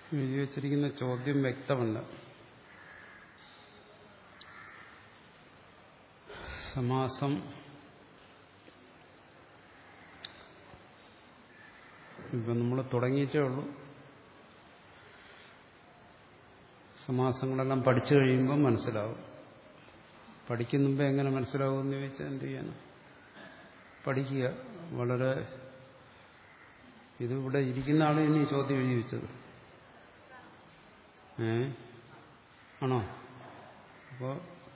എഴുതി വച്ചിരിക്കുന്ന ചോദ്യം വ്യക്തമല്ല സമാസം ഇപ്പം നമ്മൾ തുടങ്ങിയിട്ടേ ഉള്ളൂ സമാസങ്ങളെല്ലാം പഠിച്ചു കഴിയുമ്പോൾ മനസ്സിലാവും പഠിക്കുന്ന മുമ്പേ എങ്ങനെ മനസ്സിലാവുമെന്ന് ചോദിച്ചാൽ എന്ത് ചെയ്യണം പഠിക്കുക വളരെ ഇതിവിടെ ഇരിക്കുന്ന ആൾ ഇനി ചോദ്യം എഴുതി വെച്ചത് ഏ ആണോ അപ്പോൾ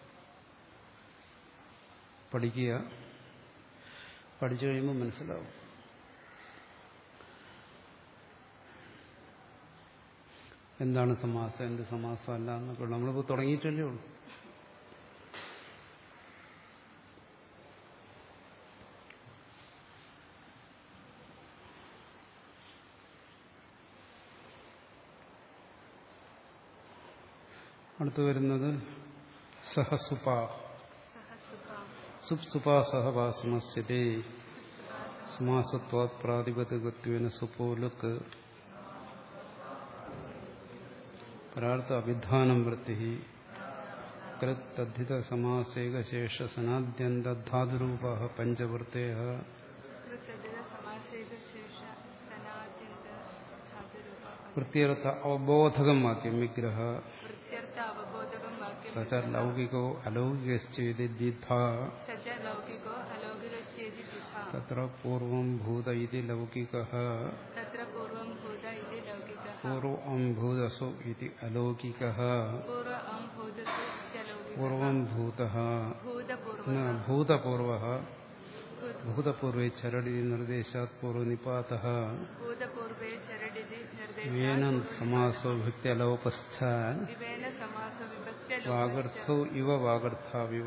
പഠിക്കുക പഠിച്ചു കഴിയുമ്പോൾ മനസ്സിലാവും എന്താണ് സമാസം എന്ത് സമാസം അല്ല എന്നൊക്കെ നമ്മളിപ്പോൾ തുടങ്ങിയിട്ടല്ലേ ഉള്ളൂ അടുത്ത് വരുന്നത് സഹസുപ സുപ്സുപാ സഹവാസമസ്ഥിതി സമാസത്വാത് പ്രാതിപതികത്വേന സുപോലുക്ക് പരാർത്ഥ അഭിധാനം വൃത്തി കൃത്തദ്ധിത സമാസേകശേഷ സനാദ്യന്തധാതുരൂപ പഞ്ചവൃത്തേ വൃത്തിയർത്ഥ അവബോധകം വാക്യം വിഗ്രഹ സച ലൗകികോ അലൗകികശ്ചേതി ദ്വിധ തത്ര പൂർവം ഭൂത ഇതി ലൗകിക പൂർവം ഭൂതസു ഇതി അലൗകിക പൂർവം ഭൂത ഭൂതപൂർവ ഭൂതപൂർവേ ചരടി നിർദ്ദേശാത് പൂർവനിപാത യേന സമാസോ ഭക്തിയലോപസ്ഥാൻ വാഗർത്ഥോ ഇവ വാഗർത്ഥാവിവ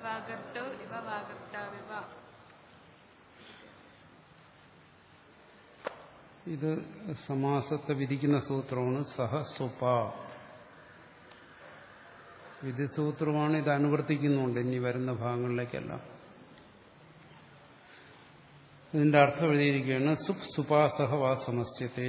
ഇത് സമാസത്തെ വിധിക്കുന്ന സൂത്രമാണ് സഹസുപ വിധിസൂത്രമാണ് ഇത് അനുവർത്തിക്കുന്നുണ്ട് ഇനി വരുന്ന ഭാഗങ്ങളിലേക്കെല്ലാം ഇതിന്റെ അർത്ഥം എഴുതിയിരിക്കുകയാണ് സുപ് സുപാസഹ വാ സമസ്യത്തെ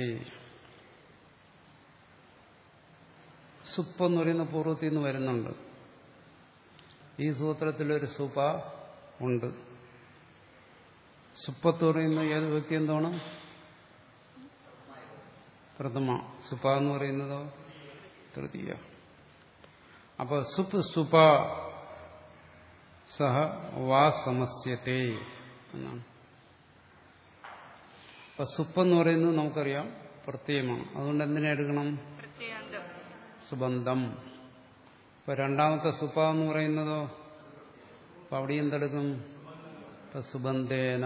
സുപ്പ് എന്ന് പറയുന്ന പൂർവ്വത്തിൽ നിന്ന് വരുന്നുണ്ട് ഈ സൂത്രത്തിലൊരു സുപ ഉണ്ട് സുപ്പത്ത് പറയുന്ന ഏത് വ്യക്തി എന്താണ് പ്രഥമ സുപ എന്ന് പറയുന്നതോ തൃതീയ അപ്പൊ സുപ് സുപ സഹ വാ സമസ്യത്തെ എന്നാണ് അപ്പൊ സുപ്പെന്ന് പറയുന്നത് നമുക്കറിയാം പ്രത്യയമാണ് അതുകൊണ്ട് എന്തിനെ എടുക്കണം സുബന്ധം ഇപ്പൊ രണ്ടാമത്തെ സുപ എന്ന് പറയുന്നതോ അപ്പൊ അവിടെ എന്തെടുക്കും ഇപ്പൊ സുബന്ധേന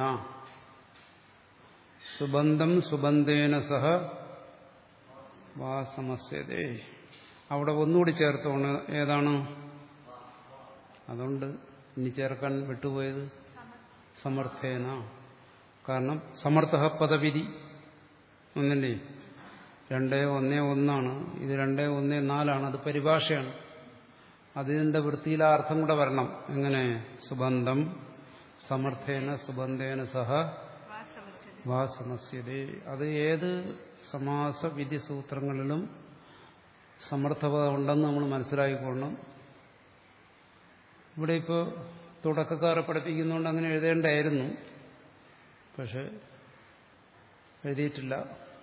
സുബന്ധം സുബന്ധേന സഹ വാ സമസ്യതേ അവിടെ ഒന്നുകൂടി ചേർത്തോണ് ഏതാണ് അതുകൊണ്ട് ഇനി ചേർക്കാൻ വിട്ടുപോയത് സമർത്ഥേന കാരണം സമർത്ഥ പദവിധി ഒന്നല്ലേ രണ്ടേ ഒന്നേ ഒന്നാണ് ഇത് രണ്ടേ ഒന്നേ നാലാണ് അത് പരിഭാഷയാണ് അതിന്റെ വൃത്തിയിലെ അർത്ഥം കൂടെ വരണം എങ്ങനെ സുബന്ധം സമർത്ഥേന സുബന്ധേന സഹ വാ സമസ്യതേ അത് ഏത് സമാസ വിധി സൂത്രങ്ങളിലും സമർത്ഥത ഉണ്ടെന്ന് നമ്മൾ മനസ്സിലാക്കിക്കൊള്ളണം ഇവിടെ ഇപ്പോൾ തുടക്കക്കാരെ പഠിപ്പിക്കുന്നതുകൊണ്ട് അങ്ങനെ എഴുതേണ്ടായിരുന്നു പക്ഷെ എഴുതിയിട്ടില്ല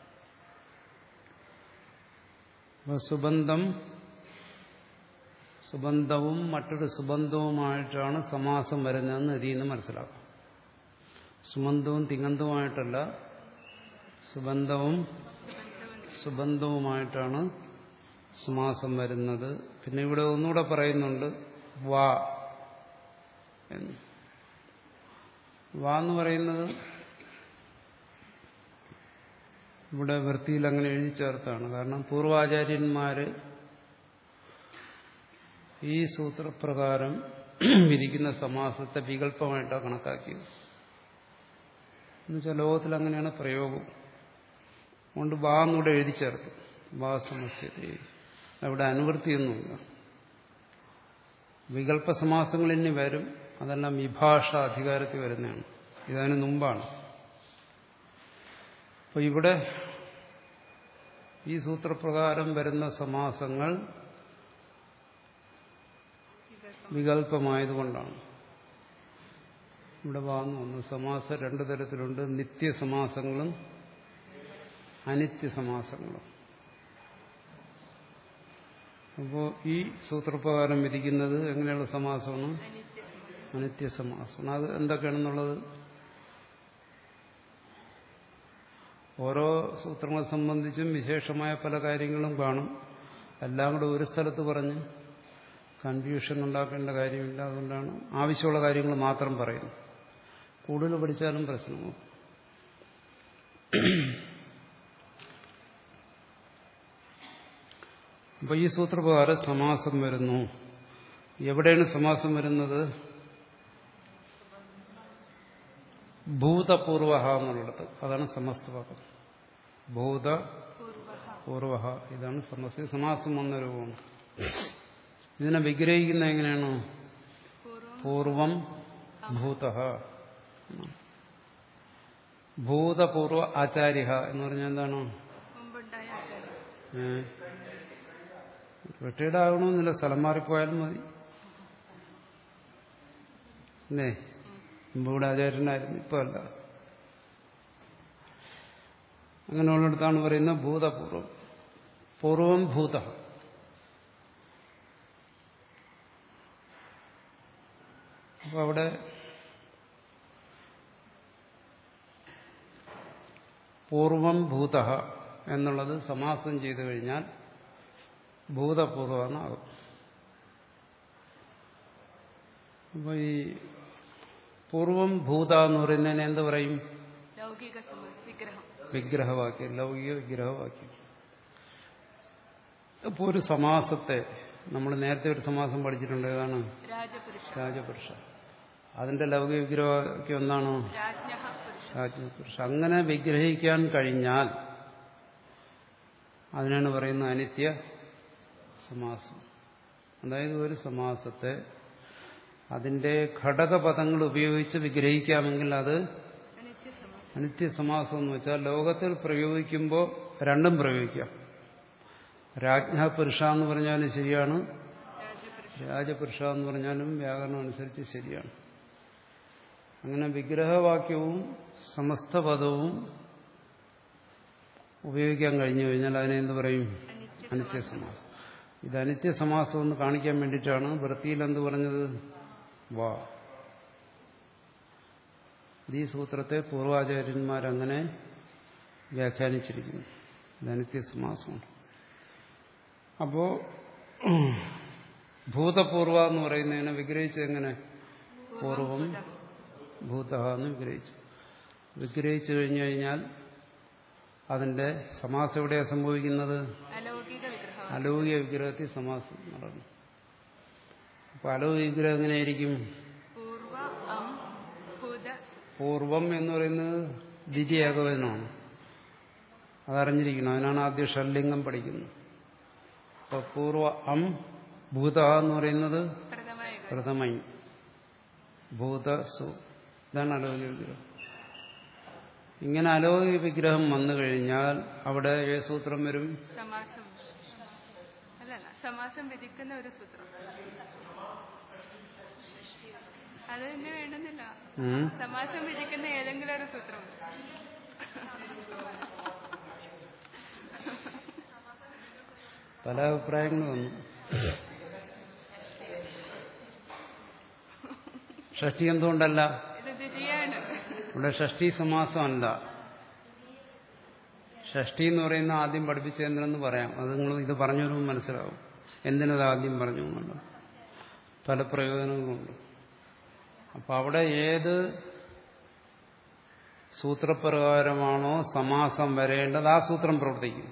സുബന്ധം സുബന്ധവും മറ്റൊരു സുബന്ധവുമായിട്ടാണ് സമാസം വരുന്നതെന്ന് ഇതിൽ നിന്ന് മനസ്സിലാക്കാം സുബന്ധവും തിങ്ങന്തവുമായിട്ടല്ല സുബന്ധവും സുബന്ധവുമായിട്ടാണ് സമാസം വരുന്നത് പിന്നെ ഇവിടെ ഒന്നുകൂടെ പറയുന്നുണ്ട് വാ എന്ന് വാ എന്ന് പറയുന്നത് ഇവിടെ വൃത്തിയിൽ അങ്ങനെ എഴുതി ചേർത്താണ് കാരണം പൂർവാചാര്യന്മാര് ഈ സൂത്രപ്രകാരം വിരിക്കുന്ന സമാസത്തെ വികല്പമായിട്ടാണ് കണക്കാക്കിയത് എന്നുവെച്ചാൽ ലോകത്തിൽ അങ്ങനെയാണ് പ്രയോഗം അതുകൊണ്ട് വാ എന്നൂടെ എഴുതി ചേർത്തു വാ സമസ്യത അവിടെ അനുവൃത്തിയൊന്നുമില്ല വികല്പ സമാസങ്ങൾ ഇനി വരും അതെല്ലാം വിഭാഷ അധികാരത്തിൽ വരുന്നതാണ് ഇതിന് മുമ്പാണ് അപ്പൊ ഇവിടെ ഈ സൂത്രപ്രകാരം വരുന്ന സമാസങ്ങൾ വികല്പമായതുകൊണ്ടാണ് ഇവിടെ വാങ്ങുന്നു ഒന്ന് സമാസം രണ്ടു തരത്തിലുണ്ട് നിത്യസമാസങ്ങളും അനിത്യസമാസങ്ങളും അപ്പോൾ ഈ സൂത്രപ്രകാരം വിധിക്കുന്നത് എങ്ങനെയുള്ള സമാസമാണ് അനിത്യസമാസമാണ് അത് എന്തൊക്കെയാണെന്നുള്ളത് ഓരോ സൂത്രങ്ങളെ സംബന്ധിച്ചും വിശേഷമായ പല കാര്യങ്ങളും കാണും എല്ലാം കൂടെ ഒരു സ്ഥലത്ത് പറഞ്ഞ് കൺഫ്യൂഷൻ ഉണ്ടാക്കേണ്ട കാര്യമില്ല അതുകൊണ്ടാണ് ആവശ്യമുള്ള കാര്യങ്ങൾ മാത്രം പറയുന്നത് കൂടുതൽ പഠിച്ചാലും പ്രശ്നമാവും അപ്പൊ ഈ സൂത്രപ്രകാരം സമാസം വരുന്നു എവിടെയാണ് സമാസം വരുന്നത് ഭൂതപൂർവ എന്നുള്ളത് അതാണ് സമസ്തഭാഗം ഭൂത പൂർവ ഇതാണ് സമസ്ത സമാസം വന്ന രൂപമാണ് ഇതിനെ വിഗ്രഹിക്കുന്ന എങ്ങനെയാണ് പൂർവം ഭൂത ഭൂതപൂർവ ആചാര്യ എന്ന് പറഞ്ഞാൽ എന്താണ് റിട്ടയർഡ് ആകണമെന്നില്ല സ്ഥലം മാറിപ്പോയാലും മതി അല്ലേ മുമ്പ് ഇവിടെ ആചാര്യനായിരുന്നു ഇപ്പൊ അല്ല അങ്ങനെയുള്ളിടത്താണ് പറയുന്നത് ഭൂതപൂർവം പൂർവം ഭൂത അപ്പൊ അവിടെ പൂർവം ഭൂത എന്നുള്ളത് സമാസം ചെയ്തു കഴിഞ്ഞാൽ ഭൂതപൂർവമാകും അപ്പൊ ഈ പൂർവം ഭൂത എന്ന് പറയുന്നതിന് എന്ത് പറയും ലൗകിക വിഗ്രഹം വിഗ്രഹവാക്യം ലൗകിക വിഗ്രഹവാക്യം ഇപ്പോൾ ഒരു സമാസത്തെ നമ്മൾ നേരത്തെ ഒരു സമാസം പഠിച്ചിട്ടുണ്ട് ഏതാണ് രാജപുരുഷ രാജപുരുഷ അതിന്റെ ലൗകിക വിഗ്രഹവാക്യം എന്താണ് രാജ്ഞ പുരുഷ രാജപുരുഷ അങ്ങനെ വിഗ്രഹിക്കാൻ കഴിഞ്ഞാൽ അതിനാണ് പറയുന്നത് അനിത്യ സമാസം അതായത് ഒരു സമാസത്തെ അതിന്റെ ഘടകപദങ്ങൾ ഉപയോഗിച്ച് വിഗ്രഹിക്കാമെങ്കിൽ അത് അനിത്യസമാസം അനിത്യസമാസം എന്ന് വെച്ചാൽ ലോകത്തിൽ പ്രയോഗിക്കുമ്പോൾ രണ്ടും പ്രയോഗിക്കാം രാജ്ഞ പുരുഷ എന്ന് പറഞ്ഞാലും ശരിയാണ് രാജപുരുഷ രാജപുരുഷ എന്ന് പറഞ്ഞാലും വ്യാകരണം അനുസരിച്ച് ശരിയാണ് അങ്ങനെ വിഗ്രഹവാക്യവും സമസ്ത പദവും ഉപയോഗിക്കാൻ കഴിഞ്ഞു കഴിഞ്ഞാൽ അതിനെ എന്ത് പറയും അനിത്യസമാസം ഇത് അനിത്യസമാസം എന്ന് കാണിക്കാൻ വേണ്ടിയിട്ടാണ് വൃത്തിയിൽ എന്ത് പറഞ്ഞത് വാ ഇത് ഈ സൂത്രത്തെ പൂർവാചാര്യന്മാരങ്ങനെ വ്യാഖ്യാനിച്ചിരിക്കുന്നു ഇത് അനിത്യസമാസമാണ് അപ്പോ ഭൂതപൂർവ എന്ന് പറയുന്നതിനെ വിഗ്രഹിച്ചത് എങ്ങനെ പൂർവം ഭൂത എന്ന് വിഗ്രഹിച്ചു വിഗ്രഹിച്ചു കഴിഞ്ഞു കഴിഞ്ഞാൽ അതിന്റെ സമാസം എവിടെയാണ് സംഭവിക്കുന്നത് അലൗകിക വിഗ്രഹം അലൗകിക വിഗ്രഹത്തിൽ സമാസം നടന്നു അപ്പൊ അലൗകിക വിഗ്രഹം എങ്ങനെയായിരിക്കും പൂർവ അം ഭൂത പൂർവം എന്ന് പറയുന്നത് ദ്വിതീയകവചനമാണ് അതറിഞ്ഞിരിക്കണം അതിനാണ് ആദ്യം ഷല്ലിംഗം പഠിക്കുന്നത് അപ്പൊ പൂർവ അം ഭൂത എന്ന് പറയുന്നത് പ്രഥമ യുഗം പ്രഥമൈ ഭൂത സു ഇതാണ് അലൗകിക വിഗ്രഹം ഇങ്ങനെ അലൗകിക വിഗ്രഹം വന്നു കഴിഞ്ഞാൽ അവിടെ ഏ സൂത്രം വരും സമാസം അല്ലല്ല സമാസം വിധിക്കുന്ന ഒരു സൂത്രം അത് തന്നെ വേണമെന്നില്ല ഉം. സമാസം വിധിക്കുന്ന ഏതെങ്കിലും ഒരു സൂത്രം പല അഭിപ്രായങ്ങൾ വന്നു ഷഷ്ടി എന്തുകൊണ്ടല്ല ഇത് ദ്വിതീയാണ് ഇവിടെ ഷഷ്ടി സമാസമല്ല ഷഷ്ടി എന്ന് പറയുന്ന ആദ്യം പഠിപ്പിച്ച എന്തിനെന്ന് പറയാം അത് നിങ്ങൾ ഇത് പറഞ്ഞു വരുമ്പോൾ മനസ്സിലാവും എന്തിനത് ആദ്യം പറഞ്ഞു എന്നുള്ളത് പല പ്രയോജനങ്ങളുണ്ട് അപ്പൊ അവിടെ ഏത് സൂത്രപ്രകാരമാണോ സമാസം വരേണ്ടത് ആ സൂത്രം പ്രവർത്തിക്കും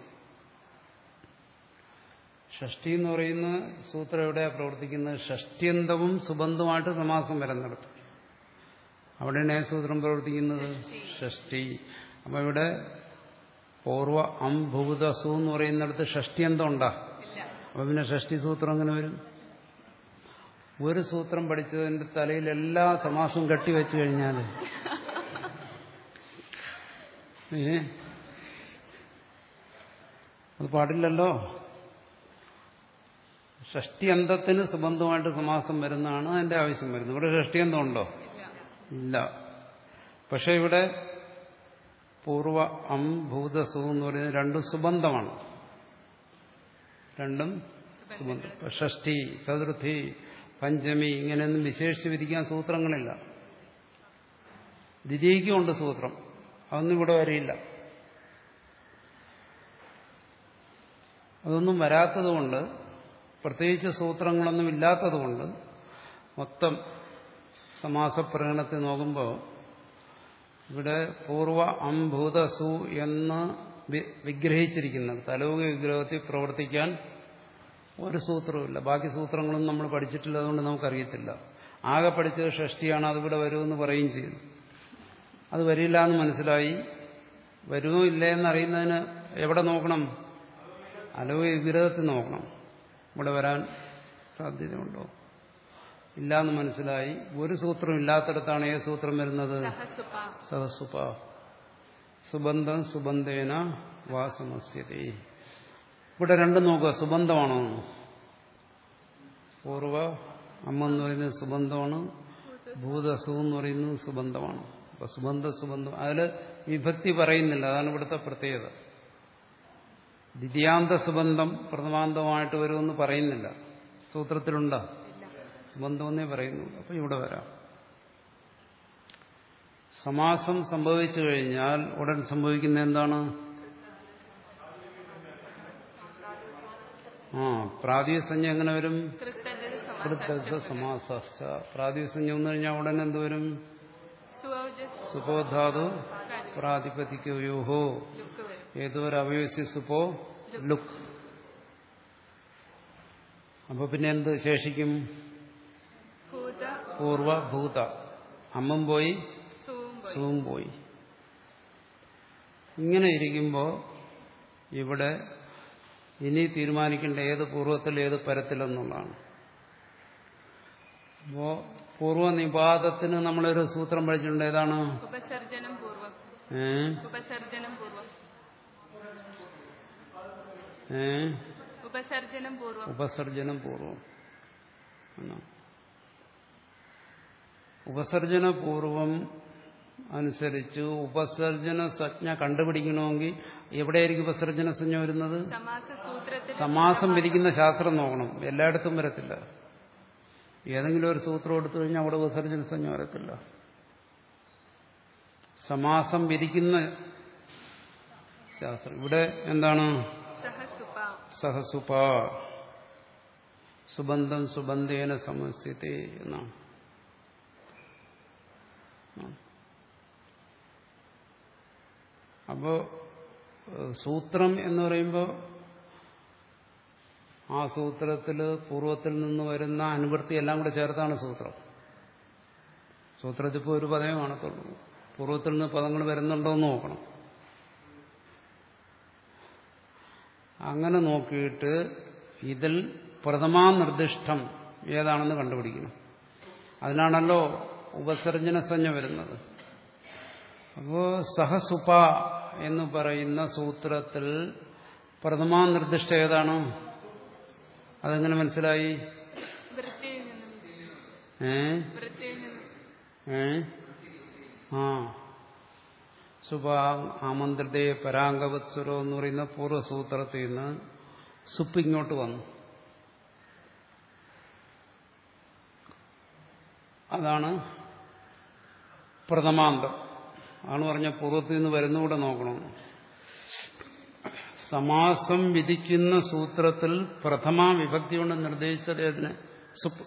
ഷഷ്ടി എന്ന് പറയുന്ന സൂത്രം എവിടെയാണ് പ്രവർത്തിക്കുന്നത് ഷഷ്ട്യന്തവും സുബന്ധമായിട്ട് സമാസം വരുന്നിടത്ത് അവിടെയാണ് ഏത് സൂത്രം പ്രവർത്തിക്കുന്നത് ഷഷ്ടി അപ്പൊ ഇവിടെ പൂർവ അംഭൂതസു എന്ന് പറയുന്നിടത്ത് ഷഷ്ട്യന്തം ഉണ്ടാ ഇല്ല അപ്പൊ പിന്നെ ഷഷ്ടി സൂത്രം എങ്ങനെ വരും ഒരു സൂത്രം പഠിച്ചതിന്റെ തലയിൽ എല്ലാ സമാസവും കെട്ടിവെച്ചു കഴിഞ്ഞാൽ ഏ അത് പാടില്ലല്ലോ ഷഷ്ടിയന്തത്തിന് സുബന്ധമായിട്ട് സമാസം വരുന്നതാണ് അതിന്റെ ആവശ്യം വരുന്നത് ഇവിടെ ഷഷ്ടിയന്തം ഉണ്ടോ ഇല്ല പക്ഷെ ഇവിടെ പൂർവ അം ഭൂതസു എന്ന് പറയുന്നത് രണ്ടും സുബന്ധമാണ് രണ്ടും സുബന്ധം ഇപ്പൊ ഷഷ്ടി ചതുർത്ഥി പഞ്ചമി ഇങ്ങനെയൊന്നും വിശേഷിച്ച് വിധിക്കാൻ സൂത്രങ്ങളില്ല ദ്വിതീയക്കുണ്ട് സൂത്രം അതൊന്നും ഇവിടെ വരെയില്ല അതൊന്നും വരാത്തതുകൊണ്ട് പ്രത്യേകിച്ച് സൂത്രങ്ങളൊന്നും ഇല്ലാത്തതുകൊണ്ട് മൊത്തം സമാസപ്രകടനത്തെ നോക്കുമ്പോൾ ഇവിടെ പൂർവ അംഭൂതസു എന്ന് വി- വിഗ്രഹിച്ചിരിക്കുന്നത് തലൗകിക വിഗ്രഹത്തിൽ പ്രവർത്തിക്കാൻ ഒരു സൂത്രവുമില്ല ബാക്കി സൂത്രങ്ങളൊന്നും നമ്മൾ പഠിച്ചിട്ടില്ല അതുകൊണ്ട് നമുക്കറിയത്തില്ല ആകെ പഠിച്ചത് ഷഷ്ടിയാണ് അതിവിടെ വരുമെന്ന് പറയുകയും ചെയ്തു അത് വരില്ല എന്ന് മനസ്സിലായി വരുമോ ഇല്ലേ എന്നറിയുന്നതിന് എവിടെ നോക്കണം അലൗകിക വിഗ്രഹത്തിൽ നോക്കണം ഇവിടെ വരാൻ സാധ്യതയുണ്ടോ ഇല്ല എന്ന് മനസ്സിലായി ഒരു സൂത്രം ഇല്ലാത്തടത്താണ് ഏത് സൂത്രം വരുന്നത് സഹസുപ സഹസുപ സുബന്ധം സുബന്ധേന വാസമസ്യത ഇവിടെ രണ്ടും നോക്കുക സുബന്ധമാണോ പൂർവ അമ്മ എന്ന് പറയുന്നത് സുബന്ധമാണ് ഭൂതസു എന്ന് പറയുന്നത് സുബന്ധമാണ് അപ്പൊ സുബന്ധ സുബന്ധം അതിൽ വിഭക്തി പറയുന്നില്ല അതാണ് ഇവിടുത്തെ പ്രത്യേകത ദ്വിതീയാന്ത സുബന്ധം പ്രഥമാന്തമായിട്ട് വരുമെന്ന് പറയുന്നില്ല സൂത്രത്തിലുണ്ടോ സുബന്ധമെന്നേ പറയുന്നു അപ്പൊ ഇവിടെ വരാം സമാസം സംഭവിച്ചു കഴിഞ്ഞാൽ ഉടൻ സംഭവിക്കുന്ന എന്താണ് ആ പ്രാതിസഞ്ജ എങ്ങനെ വരും കൃത്തന്റെ കൃതജ്ഞ സമാസ പ്രാതിസഞ്ജ വന്നു കഴിഞ്ഞാൽ ഉടൻ എന്ത് വരും സുവജസ് സുപോധാതു പ്രാതിപതിക്കയോഹോ ലുക്ക് വരും ഏതൊരു അവയവസി സുപോ ലുക്ക് അപ്പൊ പിന്നെ എന്ത് ശേഷിക്കും ഭൂത പൂർവ ഭൂത അമ്മം പോയി സുവും പോയി സുവും പോയി ഇങ്ങനെ ഇരിക്കുമ്പോൾ ഇവിടെ ഇനി തീരുമാനിക്കേണ്ട ഏത് പൂർവ്വത്തിൽ ഏത് പരത്തിലെന്നുള്ളതാണ് അപ്പോ പൂർവ്വ നിപാതത്തിന് നമ്മളൊരു സൂത്രം പഠിച്ചിട്ടുണ്ട് ഏതാണ് ഉപസർജനം പൂർവം ഏ ഉപസർജനം പൂർവം ഏ ഉപസർജനം പൂർവം ഉപസർജനം പൂർവം എന്നാണ്. ഉപസർജന പൂർവം അനുസരിച്ച് ഉപസർജന സജ്ഞ കണ്ടുപിടിക്കണമെങ്കിൽ എവിടെയായിരിക്കും ഉപസർജന സഞ്ജ വരുന്നത് സമാസ സൂത്രത്തിൽ സമാസം വിധിക്കുന്ന ശാസ്ത്രം നോക്കണം എല്ലായിടത്തും വരത്തില്ല ഏതെങ്കിലും ഒരു സൂത്രം എടുത്തു കഴിഞ്ഞാൽ അവിടെ വിസർജന സഞ്ജ വരത്തില്ല സമാസം വിധിക്കുന്ന ശാസ്ത്രം ഇവിടെ എന്താണ് സഹസുപ സഹസുപ സുബന്ധം സുബന്ധേന സമസ്യത്തെ എന്നാണ് അപ്പോ ഏഹ്, സൂത്രം എന്ന് പറയുമ്പോൾ ആ സൂത്രത്തിൽ പൂർവ്വത്തിൽ നിന്ന് വരുന്ന അനുവൃത്തി എല്ലാം കൂടെ ചേർത്താണ് സൂത്രം സൂത്രത്തിൽ ഇപ്പോൾ ഒരു പദമേ കാണത്തുള്ളൂ പൂർവ്വത്തിൽ നിന്ന് പദങ്ങൾ വരുന്നുണ്ടോ എന്ന് നോക്കണം അങ്ങനെ നോക്കിയിട്ട് ഇതിൽ പ്രഥമാ നിർദ്ദിഷ്ടം ഏതാണെന്ന് കണ്ടുപിടിക്കണം അതിനാണല്ലോ ഉപസർജന സഞ്ജ വരുന്നത് അപ്പോ സഹസുപ എന്ന് പറയുന്ന സൂത്രത്തിൽ പ്രഥമാ നിർദ്ദിഷ്ട ഏതാണ് അതെങ്ങനെ മനസ്സിലായി വൃത്തിയിൽ നിന്നും ഏ വൃത്തിയിൽ നിന്നും ഏ ആ സുപാ ആമന്ത്രതേ പരാങ്കവത്സുരോ എന്ന് പറയുന്ന പൂർവ്വസൂത്രത്തിൽ നിന്ന് സുപ്പ് ഇങ്ങോട്ട് വന്നു അതാണ് പ്രഥമാന്തം ആണ് പറഞ്ഞ പൂർവ്വത്തിൽ നിന്ന് വരുന്നുകൂടെ നോക്കണം സമാസം വിധിക്കുന്ന സൂത്രത്തിൽ പ്രഥമ വിഭക്തി കൊണ്ട് നിർദ്ദേശിച്ചത് അതിന് സുപ്പ്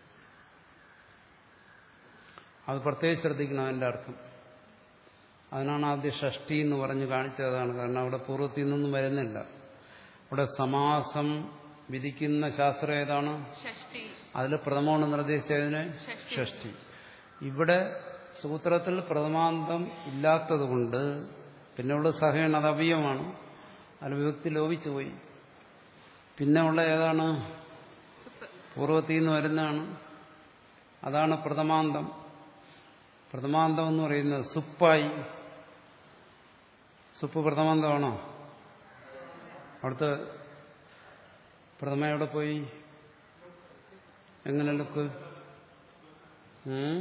അത് പ്രത്യേകം ശ്രദ്ധിക്കണം അതിന്റെ അർത്ഥം അതിനാണ് ആദ്യം ഷഷ്ടി എന്ന് പറഞ്ഞ് കാണിച്ചതാണ് കാരണം അവിടെ പൂർവ്വത്തിൽ നിന്നൊന്നും വരുന്നില്ല അവിടെ സമാസം വിധിക്കുന്ന ശാസ്ത്രം ഏതാണ് ഷഷ്ടി അതിൽ പ്രഥമമാണ് നിർദ്ദേശിച്ചതിന് ഷഷ്ടി. ഷഷ്ടി ഇവിടെ സൂത്രത്തിൽ പ്രഥമാന്തം ഇല്ലാത്തതുകൊണ്ട് പിന്നെ ഉള്ള സഹയാണ് അത് അവ്യമാണ് അതിൽ വിഭക്തി ലോപിച്ചു പോയി പിന്നെ ഉള്ള ഏതാണ് സുപ്പ് പൂർവ്വത്തിൽ നിന്ന് വരുന്നതാണ് അതാണ് പ്രഥമാന്തം പ്രഥമാന്തം എന്ന് പറയുന്നത് സുപ്പായി സുപ്പ് പ്രഥമാന്തമാണോ അവിടുത്തെ പ്രഥമ എവിടെ പോയി എങ്ങനെ ലുക്ക് ഉം?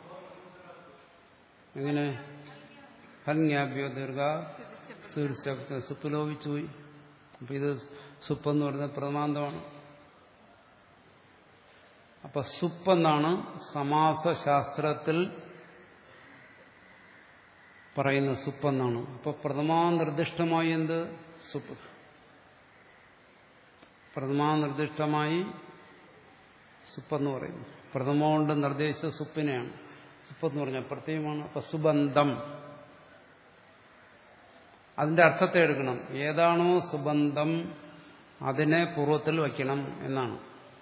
എങ്ങനെ ഹൽങ്യാഭ്യോ ദീർഘ സുശബ്ദ സുപ്പ് ലോപിച്ചു പോയി അപ്പൊ ഇത് സുപ്പെന്ന് പറയുന്നത് പ്രഥമാന്തമാണ് അപ്പൊ സുപ്പെന്നാണ് സമാസശാസ്ത്രത്തിൽ പറയുന്ന സുപ്പെന്നാണ് അപ്പൊ പ്രഥമാനിർദ്ദിഷ്ടമായി എന്ത് സുപ്പ് പ്രഥമാനിർദ്ദിഷ്ടമായി സുപ്പെന്ന് പറയുന്നു പ്രഥമ കൊണ്ട് നിർദ്ദേശിച്ച സുപ്പിനെയാണ് സുപ്പെന്ന് പറഞ്ഞാൽ പ്രത്യേകമാണ് അപ്പൊ സുബന്ധം അതിന്റെ അർത്ഥത്തെ എടുക്കണം ഏതാണോ സുബന്ധം അതിനെ പൂർവ്വത്തിൽ വയ്ക്കണം എന്നാണ്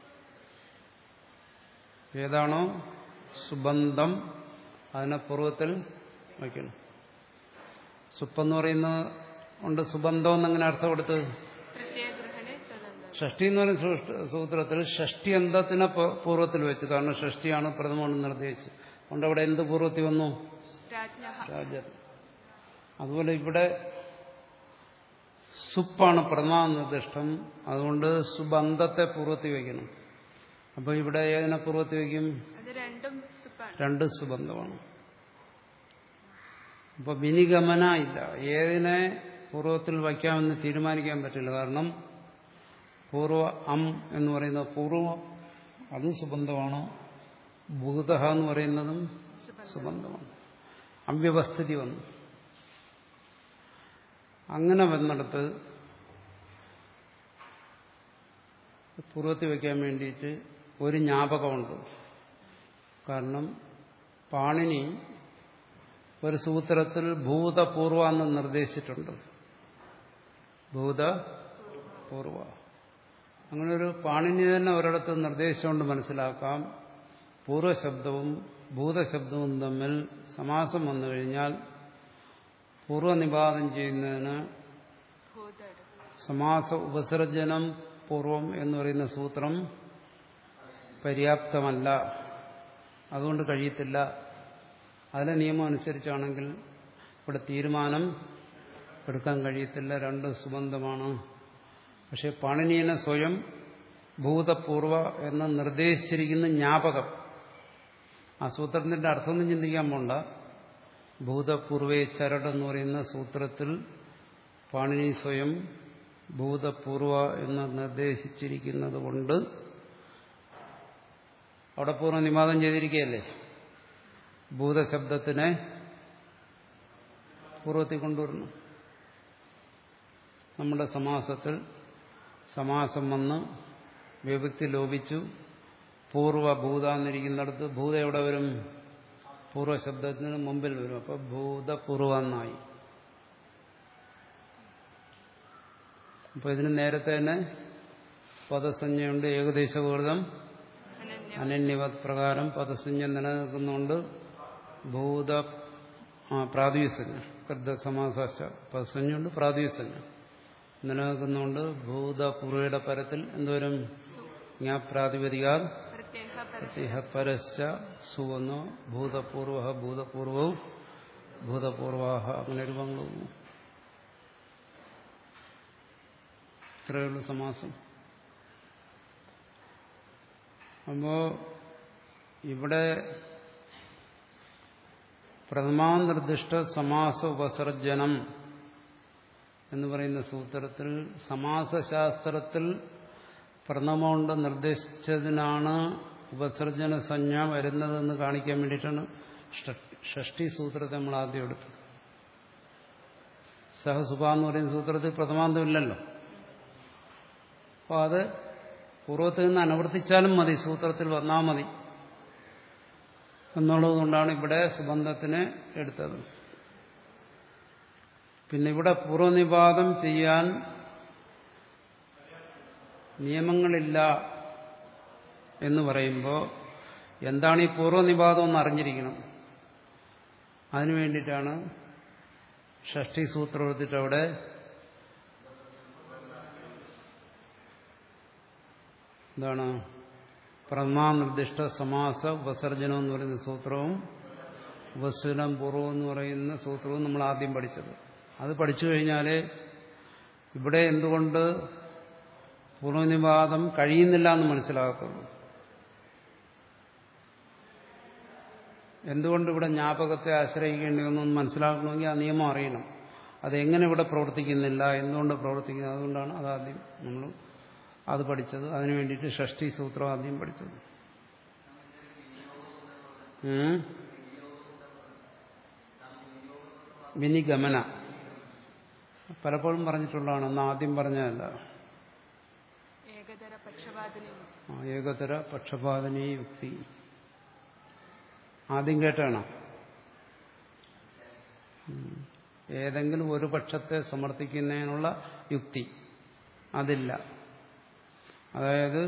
ഏതാണോ സുബന്ധം അതിനെ പൂർവ്വത്തിൽ വയ്ക്കണം സുപ്പെന്ന് പറയുന്നത് കൊണ്ട് സുബന്ധം എന്നങ്ങനെ അർത്ഥം കൊടുത്ത് പ്രത്യയഗ്രഹണേ തദന്തം ഷഷ്ടി എന്ന് പറയുന്ന സൂഷ്ട്- സൂത്രത്തിൽ ഷഷ്ടി അന്തത്തിനെ പ- പൂർവ്വത്തിൽ വെച്ച് കാരണം ഷഷ്ടിയാണ് പ്രഥമമാണ് നിർദ്ദേശിച്ചത് അതുകൊണ്ട് അവിടെ എന്ത് പൂർവ്വത്തിൽ വന്നു രാജ്ഞഃ രാജൻ അതുപോലെ ഇവിടെ സുപ്പാണ് പ്രഥമാനിർദ്ദിഷ്ടം അതുകൊണ്ട് സുബന്ധത്തെ പൂർവ്വത്തിൽ വയ്ക്കണം അപ്പോൾ ഇവിടെ ഏതിനെ പൂർവ്വത്തിൽ വയ്ക്കും അത് രണ്ടും സുപ്പാണ് രണ്ട് സുബന്ധമാണ് അപ്പോൾ വിനിഗമന ഇല്ല ഏതിനെ പൂർവ്വത്തിൽ വയ്ക്കാമെന്ന് തീരുമാനിക്കാൻ പറ്റില്ല കാരണം പൂർവ അം എന്ന് പറയുന്ന പൂർവം അതും സുബന്ധമാണ് ഭൂത എന്ന് പറയുന്നതും സുബന്ധമാണ് അവ്യവസ്ഥിതി വന്നു അങ്ങനെ വന്നിടത്ത് പൂർവ്വത്തിൽ വയ്ക്കാൻ വേണ്ടിയിട്ട് ഒരു ജ്ഞാപകമുണ്ട് കാരണം പാണിനി ഒരു സൂത്രത്തിൽ ഭൂതപൂർവ എന്ന് നിർദ്ദേശിച്ചിട്ടുണ്ട് ഭൂതപൂർവ അങ്ങനെ ഒരു പാണിനി തന്നെ ഒരിടത്ത് നിർദ്ദേശിച്ചുകൊണ്ട് മനസ്സിലാക്കാം പൂർവശബ്ദവും ഭൂതശബ്ദവും തമ്മിൽ സമാസം വന്നു കഴിഞ്ഞാൽ പൂർവ്വനിപാതം ചെയ്യുന്നതിന് ഭൂതട് സമാസ ഉപസർജനം പൂർവം എന്ന് പറയുന്ന സൂത്രം പര്യാപ്തമല്ല അതുകൊണ്ട് കഴിയത്തില്ല അതിലെ നിയമം അനുസരിച്ചാണെങ്കിൽ ഇവിടെ തീരുമാനം എടുക്കാൻ കഴിയത്തില്ല രണ്ട് സുബന്ധമാണ് പക്ഷെ പാണിനീയനെ സ്വയം ഭൂതപൂർവ എന്ന് നിർദ്ദേശിച്ചിരിക്കുന്ന ജ്ഞാപകം ആ സൂത്രത്തിന്റെ അർത്ഥമൊന്നും ചിന്തിക്കാൻ പോണ്ട ഭൂതപൂർവേ ചരട് എന്ന് പറയുന്ന സൂത്രത്തിൽ പാണിനി സ്വയം ഭൂതപൂർവ എന്ന് നിർദ്ദേശിച്ചിരിക്കുന്നത് കൊണ്ട് അവിടെ പൂർവ്വ നിവാദം ചെയ്തിരിക്കുകയല്ലേ ഭൂതശബ്ദത്തിനെ പൂർവ്വത്തിൽ കൊണ്ടുവരണം നമ്മുടെ സമാസത്തിൽ സമാസം വന്ന് വിഭക്തി ലോപിച്ചു പൂർവ്വഭൂത എന്നിരിക്കുന്നിടത്ത് ഭൂത എവിടെ വരും പൂർവ്വശബ്ദത്തിന് മുമ്പിൽ വരും അപ്പൊ ഭൂതപൂർവ എന്നായി അപ്പൊ ഇതിന് നേരത്തെ തന്നെ പദസഞ്ജയുണ്ട് ഏകദേശപൂർവം അനന്യം അനന്യവത് പ്രകാരം പദസഞ്ജ നിലനിൽക്കുന്നുണ്ട് ഭൂത ആ, പ്രാതിസഞ്ജ കൃതസമാസ പദസഞ്ജയുണ്ട് പ്രാതിസഞ്ജ നിലനിൽക്കുന്നുണ്ട് ഭൂതപൂർവയുടെ പരത്തിൽ എന്തോരം ജ്ഞാപ്രാതിപതികാൽ പ്രത്യയ പരസ്യ പ്രത്യഹ പരശ്ച സുവന്നോ ഭൂതപൂർവ ഭൂതപൂർവവും ഭൂതപൂർവാഹ അങ്ങനെ രൂപങ്ങൾ ഇത്രയുള്ള സമാസം അപ്പോ ഇവിടെ പ്രഥമാനിർദ്ദിഷ്ട സമാസ ഉപസർജനം എന്ന് പറയുന്ന സൂത്രത്തിൽ സമാസശാസ്ത്രത്തിൽ പ്രഥമ കൊണ്ട് നിർദ്ദേശിച്ചതിനാണ് ഉപസർജന സംജ്ഞ വരുന്നതെന്ന് കാണിക്കാൻ വേണ്ടിയിട്ടാണ് ഷഷ്ടി- ഷഷ്ടി സൂത്രത്തെ നമ്മൾ ആദ്യം എടുത്തത് സഹസുഭ എന്ന് പറയുന്ന സൂത്രത്തിൽ പ്രഥമാന്തമില്ലല്ലോ അപ്പോൾ അത് പൂർവ്വത്തിൽ നിന്ന് അനുവർത്തിച്ചാലും മതി സൂത്രത്തിൽ വന്നാൽ മതി എന്നുള്ളതുകൊണ്ടാണ് ഇവിടെ സുബന്ധത്തിനെ എടുത്തത് പിന്നെ ഇവിടെ പൂർവ്വനിപാതം ചെയ്യാൻ നിയമങ്ങളില്ല എന്ന് പറയുമ്പോൾ എന്താണ് ഈ പൂർവ്വനിപാതം എന്ന് അറിഞ്ഞിരിക്കണം അതിനു വേണ്ടിയിട്ടാണ് ഷഷ്ടി സൂത്രം എടുത്തിട്ട് അവിടെ എന്താണ് പ്രമാനിർദ്ദിഷ്ട സമാസ ഉപസർജനം എന്ന് പറയുന്ന സൂത്രവും ഉപസരം പൂർവ്വം എന്ന് പറയുന്ന സൂത്രവും നമ്മൾ ആദ്യം പഠിച്ചത് അത് പഠിച്ചു കഴിഞ്ഞാലേ ഇവിടെ എന്തുകൊണ്ട് പൂർവ്വനിവാദം കഴിയുന്നില്ല എന്ന് മനസ്സിലാകത്തുള്ളൂ എന്തുകൊണ്ട് ഇവിടെ ജ്ഞാപകത്തെ ആശ്രയിക്കേണ്ടി വന്നു എന്ന് മനസ്സിലാക്കണമെങ്കിൽ ആ നിയമം അറിയണം അതെങ്ങനെ ഇവിടെ പ്രവർത്തിക്കുന്നില്ല എന്തുകൊണ്ട് പ്രവർത്തിക്കുന്നത് അതുകൊണ്ടാണ് അതാദ്യം നമ്മൾ അത് പഠിച്ചത് അതിനു വേണ്ടിയിട്ട് ഷഷ്ടി സൂത്രം ആദ്യം പഠിച്ചത് ഉം? വിനിഗമന പലപ്പോഴും പറഞ്ഞിട്ടുള്ളതാണ് അന്ന് ആദ്യം പറഞ്ഞതല്ല ഏകതര പക്ഷപാതിനി ആ, ഏകതര പക്ഷപാതനീ യുക്തി ആദ്യം കേട്ടാണ് ഏതെങ്കിലും ഒരു പക്ഷത്തെ സമർത്ഥിക്കുന്നതിനുള്ള യുക്തി അതില്ല അതായത്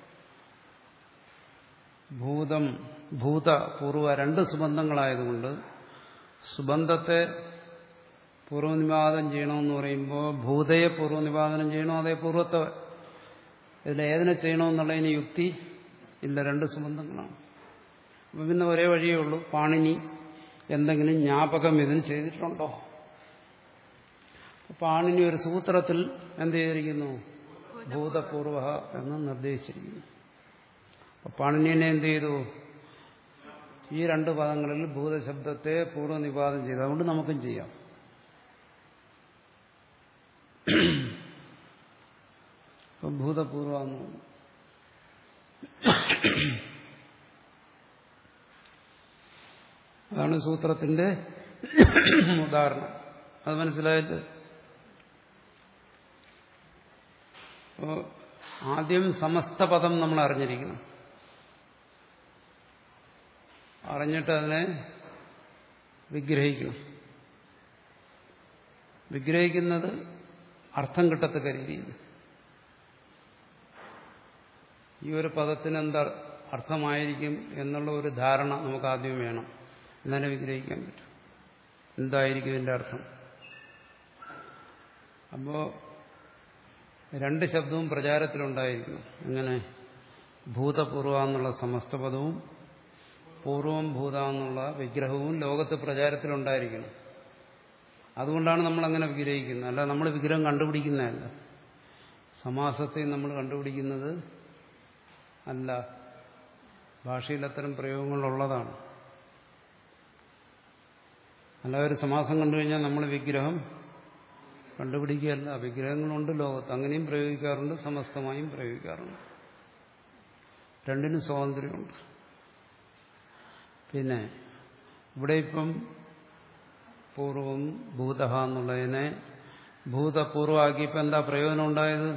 ഭൂതം ഭൂത പൂർവ രണ്ട് സുബന്ധങ്ങളായതുകൊണ്ട് സുബന്ധത്തെ പൂർവ്വനിവാദം ചെയ്യണമെന്ന് പറയുമ്പോൾ ഭൂതയെ പൂർവ്വനിവാദനം ചെയ്യണോ അതേ പൂർവ്വത്തെ ഇതിൽ ഏതിനെ ചെയ്യണമെന്നുള്ളതിന് യുക്തി ഇല്ല രണ്ട് സുബന്ധങ്ങളാണ് അപ്പം പിന്നെ ഒരേ വഴിയേ ഉള്ളൂ പാണിനി എന്തെങ്കിലും ജ്ഞാപകം ഇതിന് ചെയ്തിട്ടുണ്ടോ പാണിനി ഒരു സൂത്രത്തിൽ എന്ത് ചെയ്തിരിക്കുന്നു ഭൂതപൂർവ എന്ന് നിർദ്ദേശിച്ചിരിക്കുന്നു അപ്പൊ പാണിനിനെ എന്ത് ചെയ്തു ഈ രണ്ട് പദങ്ങളിൽ ഭൂതശബ്ദത്തെ പൂർവ്വനിവാദം ചെയ്തു അതുകൊണ്ട് നമുക്കും ചെയ്യാം ഇപ്പം ഭൂതപൂർവ എന്ന് പറഞ്ഞു. അതാണ് സൂത്രത്തിന്റെ ഉദാഹരണം അത് മനസ്സിലായിട്ട് അപ്പോ ആദ്യം സമസ്ത പദം നമ്മൾ അറിഞ്ഞിരിക്കണം അറിഞ്ഞിട്ട് അതിനെ വിഗ്രഹിക്കണം വിഗ്രഹിക്കുന്നത് അർത്ഥം കിട്ടത്തക്ക രീതിയിൽ ഈ ഒരു പദത്തിന് എന്താ അർത്ഥമായിരിക്കും എന്നുള്ള ഒരു ധാരണ നമുക്ക് ആദ്യം വേണം എന്നാലേ വിഗ്രഹിക്കാൻ പറ്റും എന്തായിരിക്കും ഇതിന്റെ അർത്ഥം അപ്പോ രണ്ട് ശബ്ദവും പ്രചാരത്തിലുണ്ടായിരിക്കണം എങ്ങനെ ഭൂതപൂർവ എന്നുള്ള സമസ്ത പദവും പൂർവം ഭൂത എന്നുള്ള വിഗ്രഹവും ലോകത്ത് പ്രചാരത്തിലുണ്ടായിരിക്കണം അതുകൊണ്ടാണ് നമ്മൾ അങ്ങനെ വിഗ്രഹിക്കുന്നത് അല്ല നമ്മൾ വിഗ്രഹം കണ്ടുപിടിക്കുന്നതല്ല സമാസത്തെ നമ്മൾ കണ്ടുപിടിക്കുന്നത് അല്ല ഭാഷയിൽ അത്തരം പ്രയോഗങ്ങളുള്ളതാണ് അല്ല ഒരു സമാസം കണ്ടു കഴിഞ്ഞാൽ നമ്മൾ വിഗ്രഹം കണ്ടുപിടിക്കുകയല്ല വിഗ്രഹങ്ങളുണ്ട് ലോകത്ത് അങ്ങനെയും പ്രയോഗിക്കാറുണ്ട് സമസ്തമായും പ്രയോഗിക്കാറുണ്ട് രണ്ടിനും സ്വാതന്ത്ര്യമുണ്ട് പിന്നെ ഇവിടെ ഇപ്പം പൂർവം ഭൂത എന്നുള്ളതിനെ ഭൂതപൂർവമാക്കിയപ്പോൾ എന്താ പ്രയോജനം ഉണ്ടായത്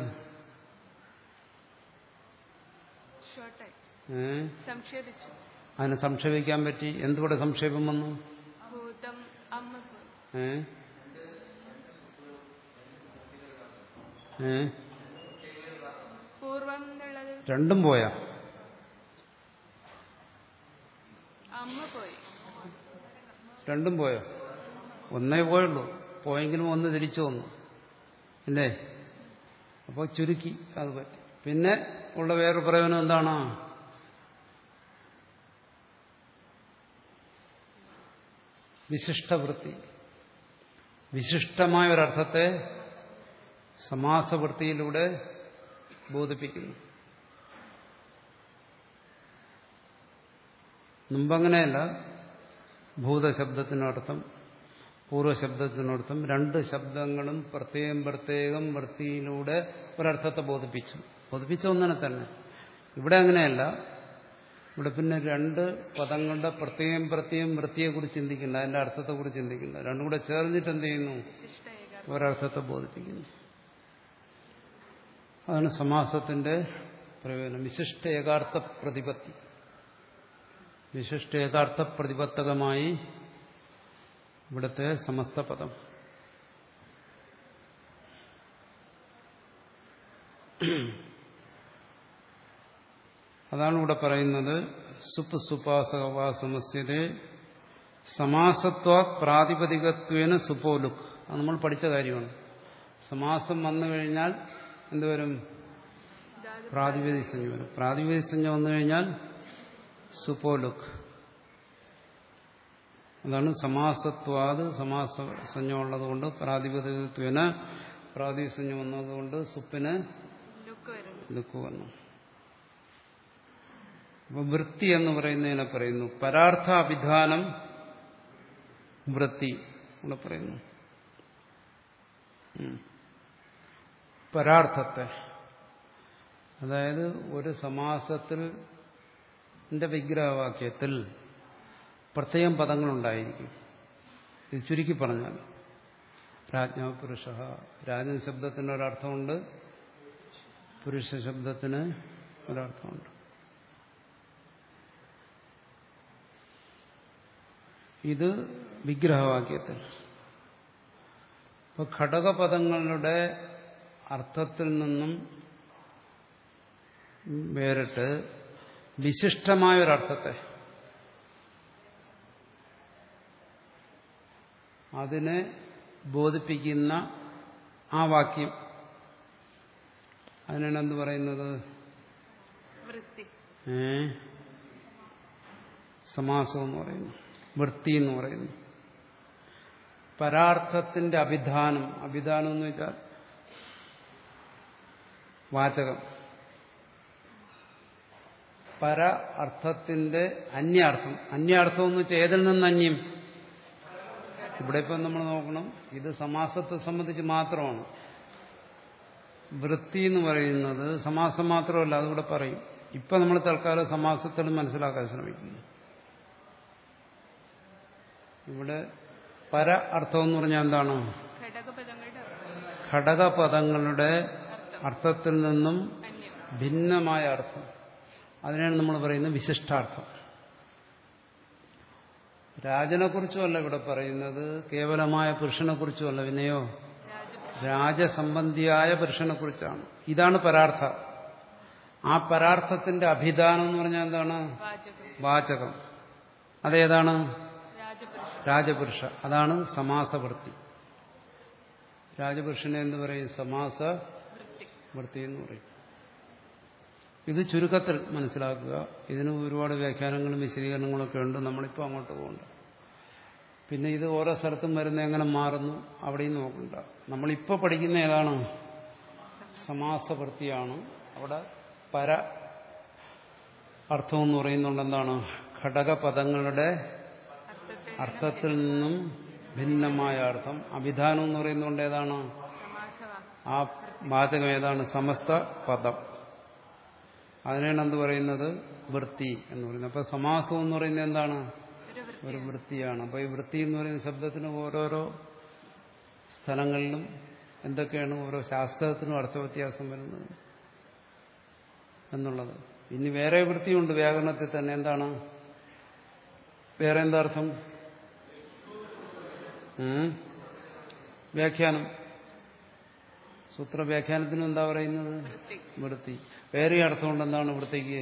ഷോർട്ടായി ഏ സംക്ഷേപിച്ചു അതിനെ സംക്ഷേപിക്കാൻ പറ്റി എന്തുകൂടെ സംക്ഷേപം വന്നു ഭൂതം അമ്മ പോയി ഏ ഏ പൂർവം എന്നുള്ളത് രണ്ടും പോയാ അമ്മ പോയി രണ്ടും പോയോ ഒന്നേ പോയുള്ളൂ പോയെങ്കിലും ഒന്ന് തിരിച്ചു വന്നു ഇല്ലേ അപ്പോൾ ചുരുക്കി അത് പറ്റി പിന്നെ ഉള്ള വേറൊരു പ്രയോജനം എന്താണ് വിശിഷ്ടവൃത്തി വിശിഷ്ടമായ ഒരർത്ഥത്തെ സമാസവൃത്തിയിലൂടെ ബോധിപ്പിക്കുന്നു മുമ്പങ്ങനെയല്ല ഭൂതശബ്ദത്തിനർത്ഥം പൂർവ്വശബ്ദത്തിനർത്ഥം രണ്ട് ശബ്ദങ്ങളും പ്രത്യേകം പ്രത്യേകം വൃത്തിയിലൂടെ ഒരർത്ഥത്തെ ബോധിപ്പിച്ചു ബോധിപ്പിച്ച ഒന്നിനെ തന്നെ ഇവിടെ അങ്ങനെയല്ല ഇവിടെ പിന്നെ രണ്ട് പദങ്ങളുടെ പ്രത്യേകം പ്രത്യേകം വൃത്തിയെക്കുറിച്ച് ചിന്തിക്കണ്ട അതിന്റെ അർത്ഥത്തെക്കുറിച്ച് ചിന്തിക്കണ്ട രണ്ടും കൂടെ ചേർന്നിട്ട് എന്ത് ചെയ്യുന്നു വിശിഷ്ട ഏക ഒരർത്ഥത്തെ ബോധിപ്പിക്കുന്നു അതാണ് സമാസത്തിന്റെ പ്രയോജനം വിശിഷ്ട ഏകാർത്ഥ പ്രതിപത്തി വിശിഷ്ട ഏകാർത്ഥ പ്രതിപത്തകമായി ഇവിടുത്തെ സമസ്ത പദം അതാണ് ഇവിടെ പറയുന്നത് സുപ്പ് സുപാസകവാസമസ്യത സമാസത്വ പ്രാതിപതികത്വേന സുപ്പോലുക്ക് അത് നമ്മൾ പഠിച്ച കാര്യമാണ് സമാസം വന്നു കഴിഞ്ഞാൽ എന്തുവരും ധാതു പ്രാതിപതിക സംജ്ഞ വരും പ്രാതിപതിക സംജ്ഞ വന്നു കഴിഞ്ഞാൽ സുപ്പോലുക്ക് അതാണ് സമാസത്വാത് സമാസ സംജ്ഞ ഉള്ളതുകൊണ്ട് പ്രാതിപതികത്വേന പ്രാതിസഞ്ജം വന്നതുകൊണ്ട് സുപ്പിന് ലുക്ക് വരുന്നു ലുക്ക് വന്നു അപ്പൊ വൃത്തി എന്ന് പറയുന്നതിനെ പറയുന്നു പരാർത്ഥ അഭിധാനം വൃത്തി ഇവിടെ പറയുന്നു ഉം. പരാർത്ഥത്തെ അതായത് ഒരു സമാസത്തിൽ ന്റെ വിഗ്രഹവാക്യത്തിൽ പ്രത്യേകം പദങ്ങളുണ്ടായിരിക്കും ഇത് ചുരുക്കി പറഞ്ഞാൽ രാജ്ഞ പുരുഷ രാജൻ ശബ്ദത്തിന് ഒരർത്ഥമുണ്ട് പുരുഷ ശബ്ദത്തിന് ഒരർത്ഥമുണ്ട് ഇത് വിഗ്രഹവാക്യത്തിൽ ഇപ്പൊ ഘടകപദങ്ങളുടെ അർത്ഥത്തിൽ നിന്നും വേറിട്ട് വിശിഷ്ടമായൊരർത്ഥത്തെ അതിനെ ബോധിപ്പിക്കുന്ന ആ വാക്യം അതിനാണ് എന്ത് പറയുന്നത് വൃത്തി ഏ സമാസം എന്ന് പറയുന്നു വൃത്തി എന്ന് പറയുന്നു പരാർത്ഥത്തിന്റെ അഭിധാനം അഭിധാനം എന്ന് വെച്ചാൽ വാചകം പര അർത്ഥത്തിന്റെ അന്യാർത്ഥം അന്യാർത്ഥം എന്ന് വെച്ചാൽ ഏതിൽ നിന്ന് അന്യം ഇവിടെ ഇപ്പം നമ്മൾ നോക്കണം ഇത് സമാസത്തെ സംബന്ധിച്ച് മാത്രമാണ് വൃത്തി എന്ന് പറയുന്നത് സമാസം മാത്രമല്ല അതുകൂടെ പറയും ഇപ്പൊ നമ്മൾ തൽക്കാലം സമാസത്തിൽ മനസ്സിലാക്കാൻ ശ്രമിക്കുന്നു ഇവിടെ പര അർത്ഥം എന്ന് പറഞ്ഞാൽ എന്താണ് ഘടകപദങ്ങളുടെ അർത്ഥം ഘടകപദങ്ങളുടെ അർത്ഥത്തിൽ നിന്നും അന്യം ഭിന്നമായ അർത്ഥം അതിനാണ് നമ്മൾ പറയുന്നത് വിശിഷ്ടാർത്ഥം രാജനെക്കുറിച്ചുമല്ല ഇവിടെ പറയുന്നത് കേവലമായ പുരുഷനെക്കുറിച്ചുമല്ല വിനയോ രാജ രാജസംബന്ധിയായ പുരുഷനെക്കുറിച്ചാണ് ഇതാണ് പരാർത്ഥ ആ പരാർത്ഥത്തിന്റെ അഭിധാനം എന്ന് പറഞ്ഞാൽ എന്താണ് വാചകം വാചകം അതേതാണ് രാജപുരുഷൻ രാജപുരുഷ അതാണ് സമാസവൃത്തി രാജപുരുഷനെ എന്ന് പറയും സമാസ വൃത്തി വൃത്തി എന്ന് പറയും ഇത് ചുരുക്കത്തിൽ മനസ്സിലാക്കുക ഇതിന് ഒരുപാട് വ്യാഖ്യാനങ്ങളും വിശദീകരണങ്ങളും ഒക്കെ ഉണ്ട് നമ്മളിപ്പോൾ അങ്ങോട്ട് പോകണ്ട പിന്നെ ഇത് ഓരോ സ്ഥലത്തും വരുന്ന എങ്ങനെ മാറുന്നു അവിടെയും നോക്കണ്ട നമ്മളിപ്പോൾ പഠിക്കുന്ന ഏതാണ് സമാസവൃത്തിയാണ് അവിടെ പര അർത്ഥം എന്ന് പറയുന്നുണ്ട് എന്താണ് ഘടകപദങ്ങളുടെ അർത്ഥത്തെ അർത്ഥത്തിൽ നിന്നും ഭിന്നമായ അർത്ഥം അഭിധാനം എന്ന് പറയുന്നുകൊണ്ട് ഏതാണ് സമാസവാക്യം ആ വാചകം ഏതാണ് സമസ്ത പദം അതിനാണ് എന്ത് പറയുന്നത് വൃത്തി എന്ന് പറയുന്നത് അപ്പൊ സമാസം എന്ന് പറയുന്നത് എന്താണ് ഒരു വൃത്തി ഒരു വൃത്തിയാണ് അപ്പൊ ഈ വൃത്തി എന്ന് പറയുന്ന ശബ്ദത്തിന് ഓരോരോ സ്ഥലങ്ങളിലും എന്തൊക്കെയാണ് ഓരോ ശാസ്ത്രത്തിനും അർത്ഥവ്യത്യാസം വരുന്നത് എന്നുള്ളത് ഇനി വേറെ വൃത്തിയുണ്ട് വ്യാകരണത്തിൽ തന്നെ എന്താണ് വേറെ എന്താ അർത്ഥം ഉം? വ്യാഖ്യാനം സൂത്ര വ്യാഖ്യാനത്തിനും എന്താ പറയുന്നത് വൃത്തി വൃത്തി വേറെ അർത്ഥമുണ്ട് എന്താണ് വൃത്തിക്ക്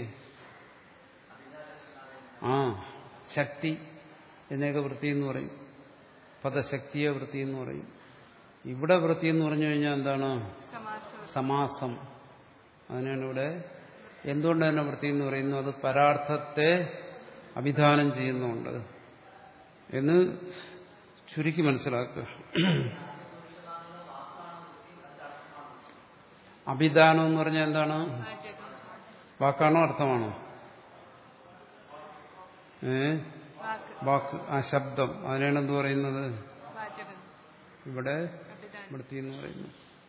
ആ ശക്തി എന്നൊക്കെ വൃത്തി എന്ന് പറയും പദശക്തിയെ വൃത്തി എന്ന് പറയും ഇവിടെ വൃത്തി എന്ന് പറഞ്ഞു കഴിഞ്ഞാൽ എന്താണ് സമാസം സമാസം അതിനാണ് ഇവിടെ എന്തുകൊണ്ട് തന്നെ വൃത്തി എന്ന് പറയുന്നു അത് പരാർത്ഥത്തെ അഭിധാനം ചെയ്യുന്നുണ്ട് എന്ന് ചുരുക്കി മനസ്സിലാക്കുക അഭിധാനം എന്ന് പറഞ്ഞാൽ എന്താണ് വാചകം വാക്കാണോ അർത്ഥമാണോ ഏ വാക്ക് വാക്ക് ആ ശബ്ദം അതിനാണ് എന്ത് പറയുന്നത് വാചകം ഇവിടെ അഭിധാനം വൃത്തി എന്ന് പറയുന്നു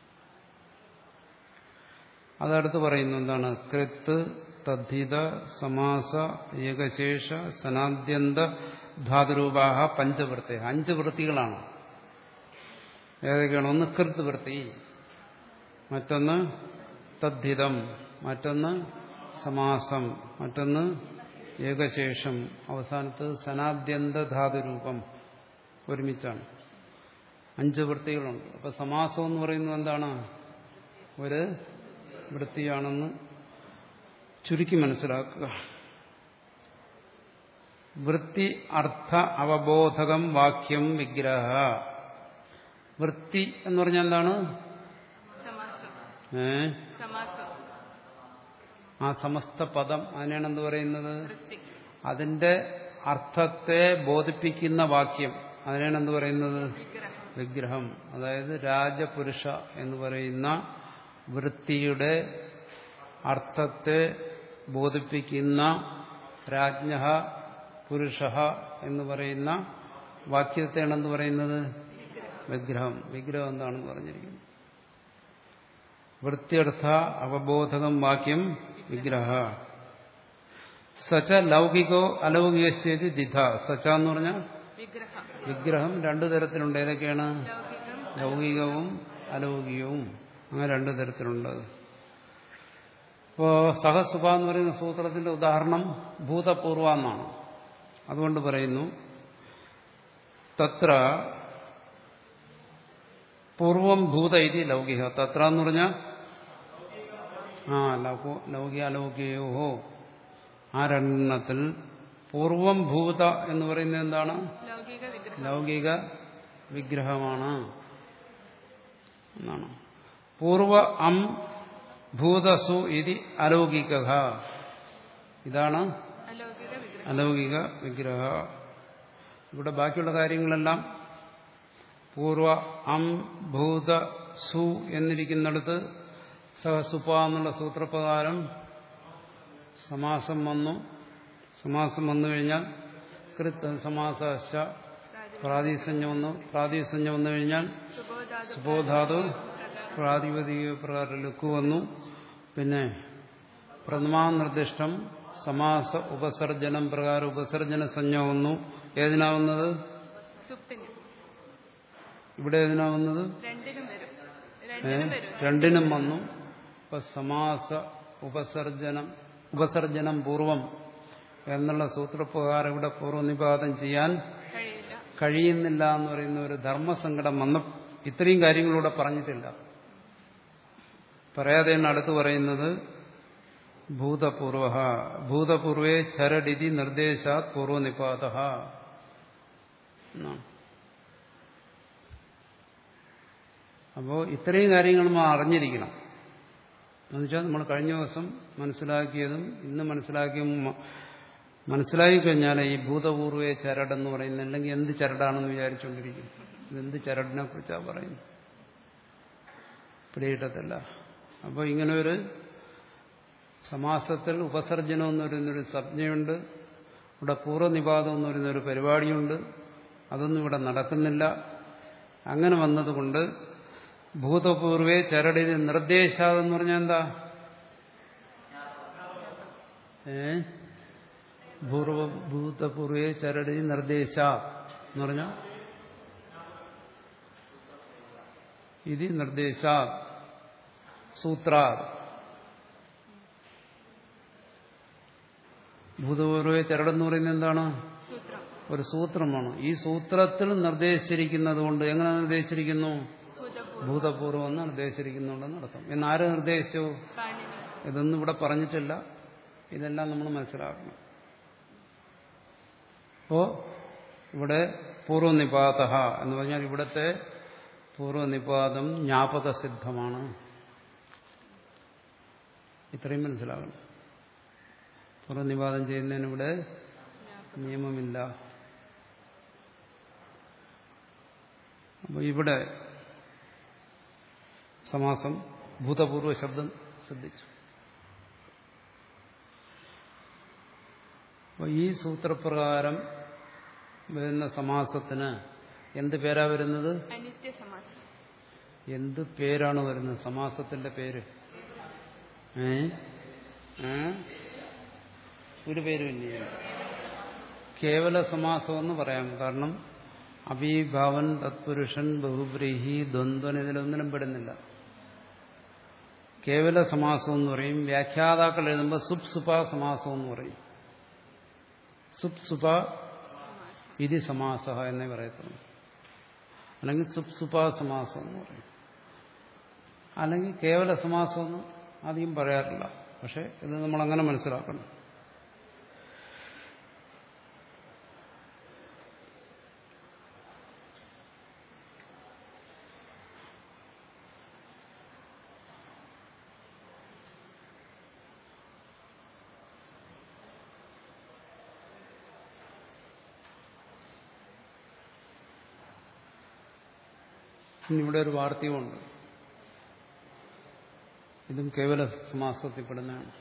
അതടുത്ത് പറയുന്നു എന്താണ് കൃത്ത് തദ്ധിത സമാസ ഏകശേഷ സനാദ്യന്ത ധാതുരൂപാഹ പഞ്ചവൃത്തി അഞ്ച് വൃത്തികളാണ് ഏതൊക്കെയാണ് ഒന്ന് കൃത്ത് വൃത്തി മറ്റൊന്ന് തദ്ധിതം മറ്റൊന്ന് സമാസം മറ്റൊന്ന് ഏകശേഷം അവസാനത്ത് സനാദ്യന്ത ധാതുരൂപം ഒരുമിച്ചാണ് അഞ്ച് വൃത്തികളുണ്ട് അപ്പൊ സമാസം എന്ന് പറയുന്നത് എന്താണ് ഒരു വൃത്തിയാണെന്ന് ചുരുക്കി മനസ്സിലാക്കുക വൃത്തി അർത്ഥ അവബോധകം വാക്യം വിഗ്രഹ വൃത്തി എന്ന് പറഞ്ഞാൽ എന്താണ് സമാസം ഏ സമാസം ആ സമസ്ത പദം അതിനാണ് എന്ത് പറയുന്നത് വൃത്തി അതിന്റെ അർത്ഥത്തെ ബോധിപ്പിക്കുന്ന വാക്യം അതിനാണ് എന്ത് പറയുന്നത് വിഗ്രഹം വിഗ്രഹം അതായത് രാജപുരുഷ എന്ന് പറയുന്ന വൃത്തിയുടെ അർത്ഥത്തെ ബോധിപ്പിക്കുന്ന രാജ്ഞ പുരുഷ എന്ന് പറയുന്ന വാക്യത്തെയാണെന്ന് പറയുന്നത് വിഗ്രഹം വിഗ്രഹം എന്താണെന്ന് പറഞ്ഞിരിക്കുന്നു വൃത്തിയർത്ഥ അവബോധകം വാക്യം വിഗ്രഹ സച്ച ലൗകികോ അലൗകികശ്ചേതി ദിധ സച്ച എന്ന് പറഞ്ഞാൽ വിഗ്രഹം വിഗ്രഹം രണ്ടു തരത്തിലുണ്ട് ഏതൊക്കെയാണ് ലൗകികം ലൗകികവും അലൗകികവും അങ്ങനെ രണ്ടു തരത്തിലുണ്ട് ഇപ്പോ സഹസുഭ എന്ന് പറയുന്ന സൂത്രത്തിന്റെ ഉദാഹരണം ഭൂതപൂർവ എന്നാണ് അതുകൊണ്ട് പറയുന്നു തത്ര പൂർവം ഭൂത ഇതി ലൗകിക തത്ര എന്ന് പറഞ്ഞാൽ ആ ലൗകോ ലൗകിക അലൗകികയോ ആ രണ്ടെണ്ണത്തിൽ പൂർവം ഭൂത എന്ന് പറയുന്നത് എന്താണ് ലൗകിക വിഗ്രഹം ലൗകിക വിഗ്രഹമാണ് എന്നാണ് പൂർവ അം ഭൂതസു ഇതി അലൗകിക ഇതാണ് അലൗകിക വിഗ്രഹം അലൗകിക വിഗ്രഹ ഇവിടെ ബാക്കിയുള്ള കാര്യങ്ങളെല്ലാം പൂർവ അം ഭൂത സു എന്നിരിക്കുന്നിടത്ത് സഹസുപ എന്നുള്ള സൂത്രപ്രകാരം സമാസം വന്നു സമാസം വന്നു കഴിഞ്ഞാൽ കൃത്ത് സമാസ പ്രാതിസഞ്ജ വന്നു പ്രാതിസഞ്ജ വന്നു കഴിഞ്ഞാൽ സുബോധാതു സുബോധാതു പ്രാതിപതിക പ്രകാരം ലുക്ക് വന്നു പിന്നെ പ്രഥമാനിർദ്ദിഷ്ടം സമാസ ഉപസർജനം പ്രകാരം ഉപസർജന സംജ്ഞ വന്നു ഏതിനാവുന്നത് സുപ്തിന് ഇവിടെ ഏതിനാവുന്നത് രണ്ടിനും വരും ഏ? രണ്ടിനും വരും രണ്ടിനും വന്നു ഇപ്പൊ സമാസ ഉപസർജനം ഉപസർജനം പൂർവം എന്നുള്ള സൂത്രപ്രകാരം ഇവിടെ പൂർവ്വനിപാതം ചെയ്യാൻ കഴിയില്ല കഴിയുന്നില്ല എന്ന് പറയുന്ന ഒരു ധർമ്മസങ്കടം വന്ന ഇത്രയും കാര്യങ്ങളിലൂടെ പറഞ്ഞിട്ടില്ല പറയാതെയാണ് അടുത്ത് പറയുന്നത് ഭൂതപൂർവ ഭൂതപൂർവേ ചരടിതി നിർദ്ദേശാത് പൂർവനിപാത എന്നാണ് അപ്പോൾ ഇത്രയും കാര്യങ്ങൾ നമ്മൾ അറിഞ്ഞിരിക്കണം എന്നുവെച്ചാൽ നമ്മൾ കഴിഞ്ഞ ദിവസം മനസ്സിലാക്കിയതും ഇന്ന് മനസ്സിലാക്കിയതും മ- മനസ്സിലാക്കി കഴിഞ്ഞാൽ ഈ ഭൂതപൂർവ്വേ ചരടെന്ന് പറയുന്നത് അല്ലെങ്കിൽ എന്ത് ചരടാണെന്ന് വിചാരിച്ചുകൊണ്ടിരിക്കും ഇതെന്ത് ചരടിനെ കുറിച്ചാണ് പറയുന്നത് പിടികിട്ടത്തില്ല അപ്പോൾ ഇങ്ങനെ ഒരു സമാസത്തിൽ ഉപസർജനം എന്ന് പറയുന്നൊരു സംജ്ഞയുണ്ട് ഇവിടെ പൂർവ്വനിപാതം എന്ന് പറയുന്നൊരു പരിപാടിയുണ്ട് അതൊന്നും ഇവിടെ നടക്കുന്നില്ല അങ്ങനെ വന്നതുകൊണ്ട് ഭൂതപൂർവേ ചരടിന് നിർദ്ദേശാതെന്ന് പറഞ്ഞാൽ എന്താ ഏ പൂർവ ഭൂതപൂർവേ ചരടി നിർദ്ദേശ എന്ന് പറഞ്ഞ ഇത് നിർദ്ദേശ സൂത്ര ഭൂതപൂർവേ ചരടെന്ന് പറയുന്നത് എന്താണ് സൂത്രം ഒരു സൂത്രമാണ് ഈ സൂത്രത്തിൽ നിർദ്ദേശിച്ചിരിക്കുന്നത് കൊണ്ട് എങ്ങനെ നിർദ്ദേശിച്ചിരിക്കുന്നു ഭൂതപൂർവ്വം ഭൂതപൂർവം എന്ന് നിർദ്ദേശിച്ചിരിക്കുന്നുണ്ടെന്ന് അർത്ഥം എന്നാര് നിർദ്ദേശിച്ചു പാണിനി ഇതൊന്നും ഇവിടെ പറഞ്ഞിട്ടില്ല ഇതെല്ലാം നമ്മൾ മനസ്സിലാക്കണം അപ്പോ ഇവിടെ പൂർവനിപാത എന്ന് പറഞ്ഞാൽ ഇവിടുത്തെ പൂർവനിപാതം ജ്ഞാപകസിദ്ധമാണ് ഇത്രയും മനസ്സിലാകണം പൂർവനിപാതം ചെയ്യുന്നതിന് ഇവിടെ നിയമമില്ല അപ്പോൾ ഇവിടെ സമാസം ഭൂതപൂർവ ശബ്ദം ശ്രദ്ധിച്ചു അപ്പോൾ ഈ സൂത്രപ്രകാരം വരുന്ന സമാസത്തിന് എന്ത് പേരാ വരുന്നത് അനിത്യ സമാസം എന്ത് പേരാണ് വരുന്നത് സമാസത്തിന്റെ പേര് ഏ ഏ? ഒരു പേരും ഇല്ല കേവല സമാസം എന്ന് പറയാം കാരണം അഭിഭാവൻ തത്പുരുഷൻ ബഹുബ്രീഹി ദ്വന്ദ്വൻ ഇതിലൊന്നിനും പെടുന്നില്ല കേവല സമാസം എന്ന് പറയും വ്യാഖ്യാതാക്കൾ എഴുതുമ്പോൾ സുപ് സുപ സമാസം എന്ന് പറയും സുപ് സുപ ഇതി സമാസ എന്നേ പറയത്തുള്ളൂ അല്ലെങ്കിൽ സുപ് സുപ സമാസം എന്ന് പറയും അല്ലെങ്കിൽ കേവല സമാസം എന്ന് അധികം പറയാറില്ല പക്ഷെ ഇത് നമ്മൾ അങ്ങനെ മനസ്സിലാക്കണം ഇനി ഇവിടെ ഒരു വാർത്തയുമുണ്ട് ഇതും കേവല സമാസത്തിൽപ്പെടുന്നതാണ്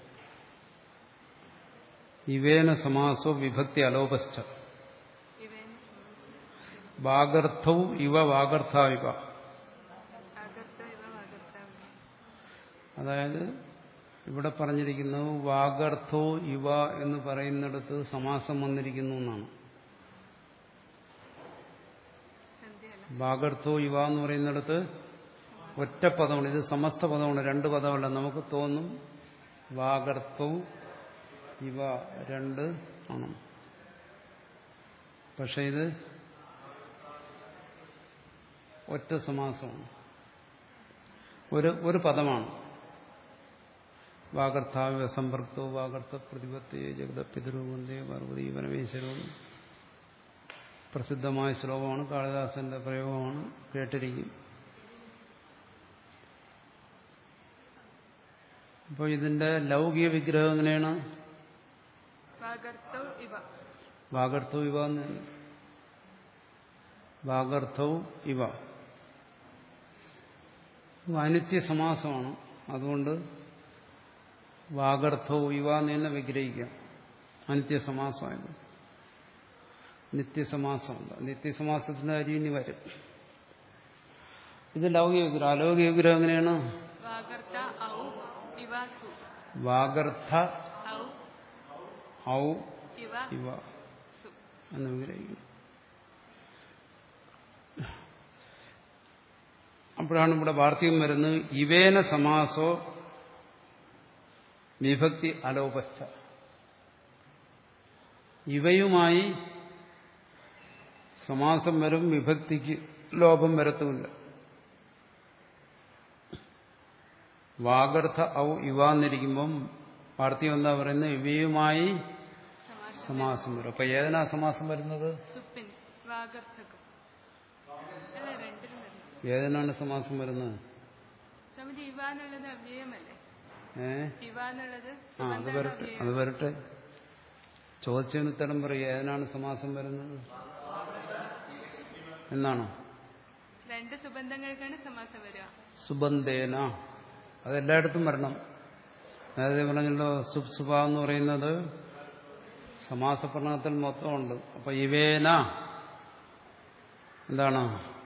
ഇവേന സമാസോ വിഭക്തി അലോപസ്ഥ ഇവേന വാഗർത്ഥവും ഇവ വാഗർത്ഥാവിവ അകർത്ത ഇവ അകർത്താവ് അതായത് ഇവിടെ പറഞ്ഞിരിക്കുന്നത് വാഗർത്ഥോ ഇവ എന്ന് പറയുന്നിടത്ത് സമാസം വന്നിരിക്കുന്നു എന്നാണ് സന്ധ്യയല്ല വാഗർത്ഥോ ഇവ എന്ന് പറയുന്നിടത്ത് ഒറ്റ പദമാണ് ഇത് സമസ്ത പദമാണ് രണ്ട് പദമല്ല നമുക്ക് തോന്നും വാഗർത്ഥവും ഇവ രണ്ട് ആണ് പക്ഷെ ഇത് ഒറ്റ സമാസമാണ് ഒരു ഒരു പദമാണ് വാഗർത്ഥാവ സമ്പർക്കോ വാഗർത്ഥ പ്രതിപത്തി ജഗതപിതൃവന്ദേ പാർവതി പരമേശ്വരവും പ്രസിദ്ധമായ ശ്ലോകമാണ് കാളിദാസന്റെ പ്രയോഗമാണ് കേട്ടിരിക്കും അപ്പോൾ ഇതിന്റെ ലൗകിക വിഗ്രഹം എങ്ങനെയാണ് വാഗർത്തൗ ഇവ വാഗർത്ഥവും ഇവ എന്ന് തന്നെ. വാഗർത്ഥവും ഇവ ഇത് അനിത്യ സമാസമാണ് അതുകൊണ്ട് വാഗർത്ഥവും ഇവ എന്ന് തന്നെ വിഗ്രഹിക്കാം അനിത്യ സമാസമായത് നിത്യസമാസമുണ്ട് നിത്യസമാസത്തിന്റെ കാര്യം ഇനി വരും ഇത് ലൗകിക വിഗ്രഹം അലൗകിക വിഗ്രഹം എങ്ങനെയാണ് വാഗർത്ത ഔ ഇവ സു വാഗർത്ഥ ഔ ഔ ഇവ ഇവ സു എന്ന് വിഗ്രഹിക്കും അപ്പോഴാണ് ഇവിടെ വാർത്തകം വരുന്നത് ഇവേന സമാസോ വിഭക്തി അലോപസ്ഥ ഇവയുമായി സമാസം വരും വിഭക്തിക്ക് ലോപം വരത്തുമില്ല വാഗർത്ഥ ഔ ഇവ എന്നിരിക്കുമ്പം വാർത്തകം എന്താ പറയുന്നത് ഇവയുമായി സമാസം സമാസം വരും അപ്പൊ ഏതിനാ സമാസം വരുന്നത് സുപ്പിൻ വാഗർത്തകം അല്ല രണ്ടിലും വരണം ഏതിനാണ് സമാസം വരുന്നത് സ്വാമിജി ഇവ എന്നുള്ളത് അവ്യയമല്ലേ ഏ ഇവ എന്നുള്ളത് ആ അത് സുബന്ധമാണ് വരട്ടെ അവ്യയം. അത് വരട്ടെ ചോദിച്ചതിന് ഉത്തരം പറയും ഏതിനാണ് സമാസം വരുന്നത് എന്നാണോ രണ്ട് സുബന്ധങ്ങൾക്കാണ് സമാസം വരിക സുബന്ധേന അതെല്ലായിടത്തും വരണം അതായത് പറഞ്ഞല്ലോ സുബ് സുബ എന്ന് പറയുന്നത് സമാസപ്രണത്തിൽ മൊത്തമുണ്ട് അപ്പൊ ഇവേന എന്താണ്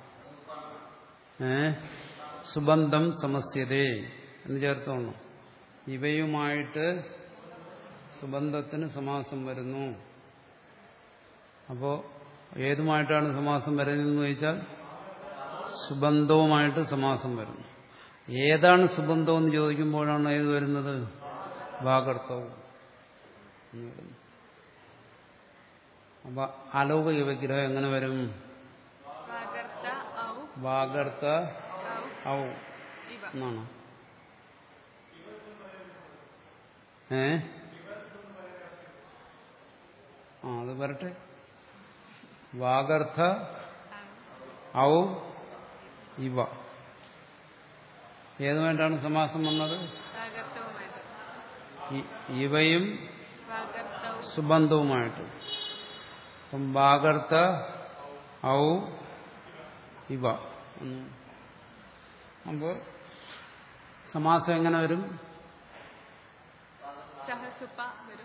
ഏ സുബന്ധം സമസ്യതേ എന്ന് ചേർത്തോണം ഇവയുമായിട്ട് സുബന്ധത്തിന് സമാസം വരുന്നു അപ്പോ ഏതുമായിട്ടാണ് സമാസം വരുന്നതെന്ന് ചോദിച്ചാൽ സുബന്ധവുമായിട്ട് സമാസം വരുന്നു ഏതാണ് സുബന്ധം എന്ന് ചോദിക്കുമ്പോഴാണ് ഏത് വരുന്നത് വാഗർത്തവും എന്ന് വരുന്നു അപ്പൊ അലൗകിക വിഗ്രഹം എങ്ങനെ വരും വാഗർത്ത ഔ വാഗർത്ത ഔ ഔ ഇവ എന്നാണ് ഏ ആ അത് വരട്ടെ വാഗർത്ത ഔ ഔ ഇവ ഏതുമായിട്ടാണ് സമാസം വന്നത് വാഗർത്തവുമായിട്ട് ഇ- ഇവയും വാഗർത്തൗ സുബന്ധവുമായിട്ട് അപ്പം വാഗർത്ത ഔ ഇവ എന്ന്. അപ്പോ സമാസം എങ്ങനെ വരും സഹസുപ വരും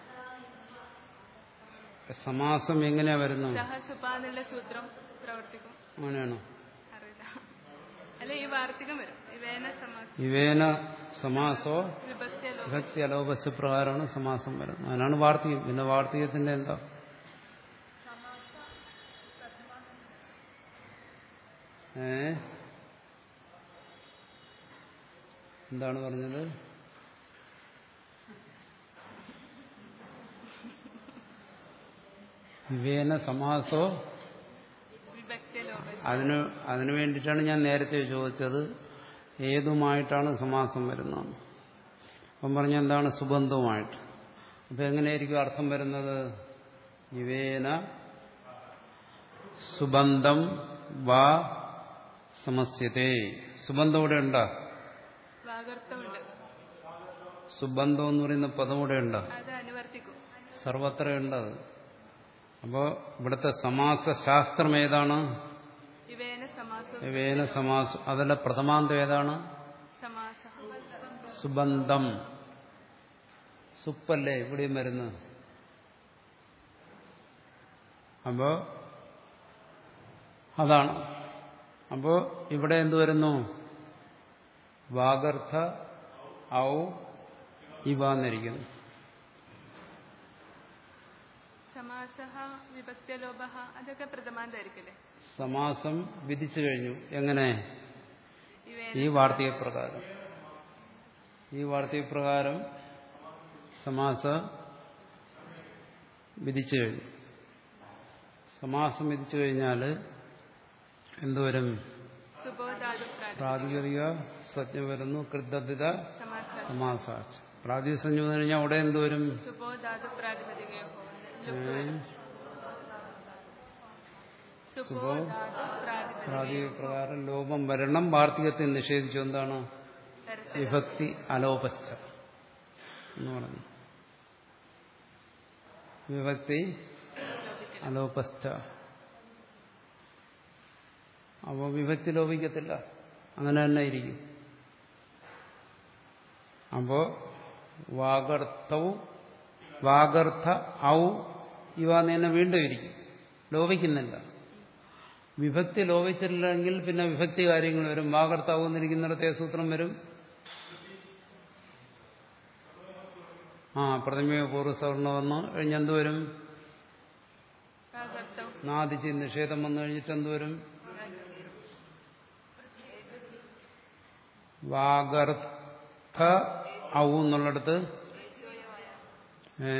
സമാസം എങ്ങനെയാ വരുന്നത് സഹസുപ എന്നുള്ള സൂത്രം പ്രവർത്തിക്കും അങ്ങനെയാണോ അറിയില്ല അല്ല ഈ വാർത്തികം വരും ഇവേന സമാസം ഇവേന സമാസോ വിഭക്തിയലോ വിഭക്തി അലോപസ്യ പ്രകാരമാണ് സമാസം വരുന്നത് അതിനാണ് വാർത്തകം പിന്നെ വാർത്തകത്തിന്റെ എന്താ ഏ എന്താണ് പറഞ്ഞത് വിവേന സമാസോ വിഭക്തിയലോ അതിന് അതിനു വേണ്ടിയിട്ടാണ് ഞാൻ നേരത്തെ ചോദിച്ചത് ഏതുമായിട്ടാണ് സമാസം വരുന്നത് അപ്പം പറഞ്ഞ എന്താണ് സുബന്ധവുമായിട്ട് അപ്പം എങ്ങനെയായിരിക്കും അർത്ഥം വരുന്നത് ഇവേന സുബന്ധം വാ സമസ്യതേ സുബന്ധം ഇവിടെ ഉണ്ടോ വാഗർത്തമുണ്ട് സുബന്ധം എന്ന് പറയുന്ന പദം ഇവിടെ ഉണ്ടോ അത് അനുവർത്തിക്കും സർവത്ര ഉണ്ടത് അപ്പോൾ ഇവിടുത്തെ സമാസ ശാസ്ത്രം ഏതാണ് ഇവേന സമാസോ വേന സമാസം അതല്ല പ്രഥമാന്തം ഏതാണ് സമാസ സുബന്ധം സുപ്പല്ലേ ഇവിടെയും വരുന്നത് അപ്പോ അതാണ് അപ്പോ ഇവിടെ എന്ത് വരുന്നു വാഗർത്ഥ ഔ ഇവ എന്നിരിക്കുന്നു സമാസ വിഭക്തിലോഭ അതൊക്കെ പ്രഥമാന്തായിരിക്കല്ലേ സമാസം വിധിച്ചു കഴിഞ്ഞു എങ്ങനെ ഇവേ ഈ വാർത്തക പ്രകാരം ഈ വാർത്തക പ്രകാരം സമാസ വിധിച്ചു കഴിഞ്ഞു സമാസം വിധിച്ചു കഴിഞ്ഞാൽ എന്തുവരും സുബോധാതു പ്രാതി പ്രാതിപതിക സജ്ഞ വരുന്നു കൃതദ്ധിത സമാസ സമാസാച്ച് പ്രാതിപ സഞ്ജ വന്നു കഴിഞ്ഞാൽ അവിടെ എന്തുവരും സുബോധാതു പ്രാതിപതികയോ ഏ? സുബോധാതു പ്രാതിപതിക പ്രാതിക പ്രകാരം ലോപം വരണം വാർത്തികത്തെ നിഷേധിച്ചു എന്താണ് വിഭക്തി അലോപശ്ച എന്ന് പറഞ്ഞു വിഭക്തി അലോപശ്ച അപ്പോൾ വിഭക്തി ലോപിക്കത്തില്ല അങ്ങനെ തന്നെ ഇരിക്കും അപ്പോ വാഗർത്ഥവും വാഗർത്ഥ ഔ ഇവ തന്നെ വീണ്ടും ഇരിക്കും ലോപിക്കുന്നില്ല വിഭക്തി ലോപിച്ചിട്ടില്ലെങ്കിൽ പിന്നെ വിഭക്തി കാര്യങ്ങൾ വരും വാഗർത്താവുന്നിരിക്കുന്നിടത്തെ സൂത്രം വരും ആ പ്രഥമയോ പൂർവ്വസവർണ വന്ന് കഴിഞ്ഞെന്ത് വരും പ്രാഗർത്തവും നാദിച്ച് നിഷേധം വന്നു കഴിഞ്ഞിട്ട് എന്ത് വരും വാഗർത്ഥ ഔ എന്നുള്ളിടത്ത് ഏ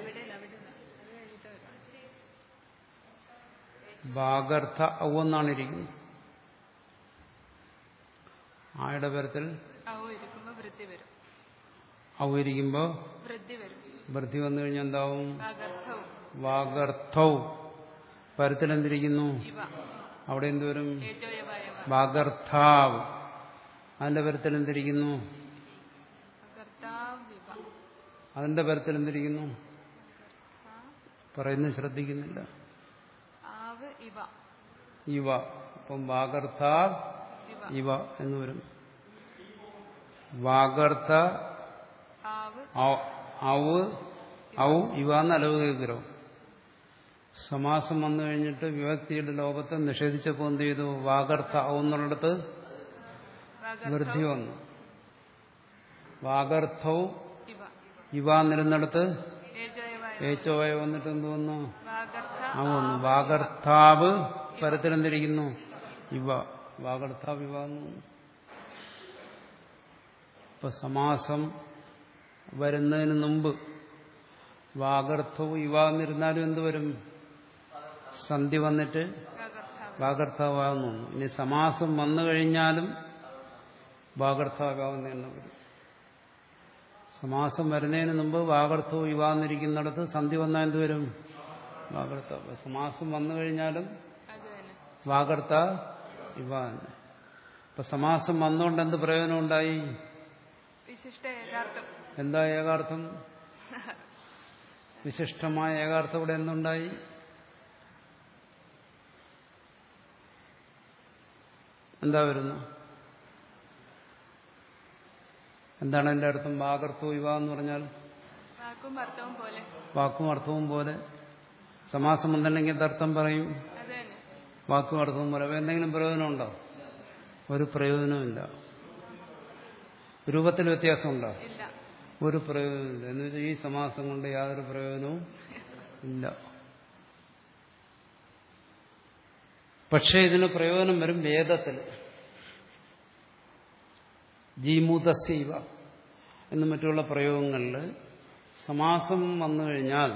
വാഗർത്ഥ ഔ എന്നാണ് ഇരിക്കുന്നത് ആയുടെ പരത്തിൽ ഔ ഇരിക്കുമ്പോ വൃത്തി വരും ഔ ഇരിക്കുമ്പോൾ വൃദ്ധി വരും വൃദ്ധി വന്നു കഴിഞ്ഞാൽ എന്താവും പ്രാഗർത്തവും വാഗർത്ഥൗ പരത്തിൽ എന്തിരിക്കുന്നു ഇവ അവിടെ എന്തുവരും ഏജോയവായവ വാഗർത്ഥാവ് അതിന്റെ പരത്തിൽ എന്തിരിക്കുന്നു പ്രാഗർത്താവിവ അതിന്റെ പരത്തിൽ എന്തിരിക്കുന്നു പറയുന്നത് ശ്രദ്ധിക്കുന്നില്ല ആവ് ഇവ ഇവ അപ്പം വാഗർത്ഥാവ് ഇവ ഇവ എന്ന് വരും വാഗർത്ഥ ആവ് ഔ- ഔ ഔ ഇവ എന്ന് അലൗകികരവും സമാസം വന്നു കഴിഞ്ഞിട്ട് വിഭക്തിയുടെ ലോകത്തെ നിഷേധിച്ചപ്പോൾ എന്ത് ചെയ്തു വാഗർത്ഥ ഔ എന്നുള്ളിടത്ത് വൃദ്ധി വന്നു വാഗർത്ഥവും ഇവ ഇവ എന്നിരുന്നിടത്ത് ഏജോയവായ ഏച്ചോയ വന്നിട്ട് എന്ത് വന്നു വാഗർത്ത ആ വന്നു വാഗർത്ഥാവ് പരത്തിലെന്തിരിക്കുന്നു ഇവ വാഗർത്ഥാവ് ഇവ എന്ന് വന്നു. ഇപ്പൊ സമാസം വരുന്നതിന് മുമ്പ് വാഗർത്ഥവും ഇവ എന്നിരുന്നാലും എന്ത് വരും സന്ധി വന്നിട്ട് വാഗർത്താവ് വാഗർത്ഥാവാകുന്നു വന്നു ഇനി സമാസം വന്നു കഴിഞ്ഞാലും വാഗർത്ഥാവാകുന്ന എണ്ണം വരും സമാസം വരുന്നതിന് മുമ്പ് വാഗർത്ഥവും ഇവ എന്നിരിക്കുന്നിടത്ത് സന്ധി വന്നാൽ എന്ത് വരും വാഗർത്ത സമാസം വന്നു കഴിഞ്ഞാലും അത് തന്നെ വാഗർത്ത ഇവ തന്നെ ഇപ്പൊ സമാസം വന്നുകൊണ്ട് എന്ത് പ്രയോജനം ഉണ്ടായി വിശിഷ്ട യഥാർത്ഥം എന്താ ഏകാർത്ഥം വിശിഷ്ടമായ ഏകാർത്ഥം ഇവിടെ എന്തുണ്ടായി എന്താ വരുന്നു എന്താണ് എന്റെ അർത്ഥം വാഗർത്ഥവും ഇവ എന്ന് പറഞ്ഞാൽ വാക്കും അർത്ഥവും പോലെ വാക്കും അർത്ഥവും പോലെ സമാസം വന്നിട്ടുണ്ടെങ്കിൽ എന്തർത്ഥം പറയും അത് തന്നെ വാക്കും അർത്ഥവും പോലെ അപ്പൊ എന്തെങ്കിലും പ്രയോജനമുണ്ടോ ഒരു പ്രയോജനമില്ല രൂപത്തിൽ വ്യത്യാസമുണ്ടോ ഇല്ല ഒരു പ്രയോജനമില്ല എന്ന് വെച്ചാൽ ഈ സമാസം കൊണ്ട് യാതൊരു പ്രയോജനവും ഇല്ല പക്ഷേ ഇതിന് പ്രയോജനം വരും വേദത്തിൽ ജീമുതസീവ എന്ന് മറ്റുള്ള പ്രയോഗങ്ങളിൽ സമാസം വന്നു കഴിഞ്ഞാൽ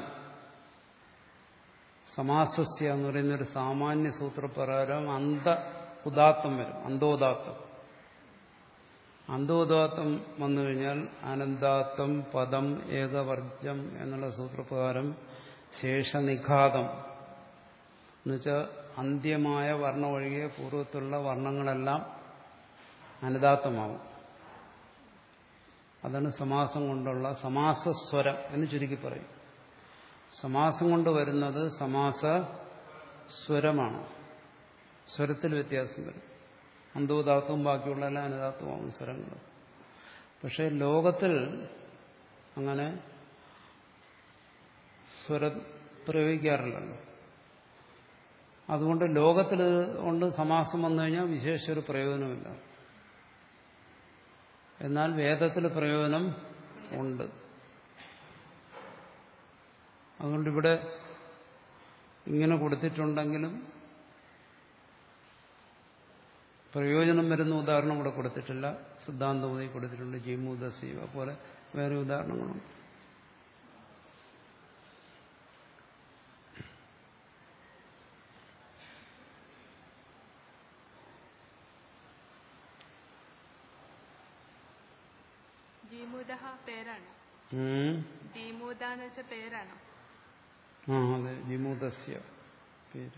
സമാസസ്യ എന്ന് പറയുന്ന ഒരു സാമാന്യ സൂത്രപ്രകാരം അന്ത ഉദാത്തം വരും അന്തോദാത്തം അന്തോദാത്തം വന്നു കഴിഞ്ഞാൽ അനന്താത്തം പദം ഏകവർജം എന്നുള്ള സൂത്രപ്രകാരം ശേഷനിഘാതം എന്നുവെച്ചാൽ അന്ത്യമായ വർണ്ണം ഒഴികെ പൂർവ്വത്തിലുള്ള വർണ്ണങ്ങളെല്ലാം അനുദാത്തമാവും അതാണ് സമാസം കൊണ്ടുള്ള സമാസസ്വരം എന്ന് ചുരുക്കി പറയും സമാസം കൊണ്ട് വരുന്നത് സമാസ സ്വരമാണ് സ്വരത്തിൽ വ്യത്യാസം വരും അന്തോദാത്തവും ബാക്കിയുള്ള എല്ലാം അനുദാത്തവും സ്വരങ്ങൾ പക്ഷെ ലോകത്തിൽ അങ്ങനെ സ്വരം പ്രയോഗിക്കാറില്ലല്ലോ അതുകൊണ്ട് ലോകത്തിൽ കൊണ്ട് സമാസം വന്നു കഴിഞ്ഞാൽ വിശേഷ ഒരു പ്രയോജനമില്ല എന്നാൽ വേദത്തിൽ പ്രയോജനം ഉണ്ട് അതുകൊണ്ട് ഇവിടെ ഇങ്ങനെ കൊടുത്തിട്ടുണ്ടെങ്കിലും പ്രയോജനം വരുന്ന ഉദാഹരണം ഇവിടെ കൊടുത്തിട്ടില്ല സിദ്ധാന്തബോധി കൊടുത്തിട്ടുണ്ട് ജീമൂദസീവ പോലെ വേറെ ഉദാഹരണങ്ങളുണ്ട് ജീമൂദ പേരാണ് ഉം. ജീമൂദ എന്ന് വെച്ച പേരാണോ ആ അതെ ജിമൂദസ്യ പേര്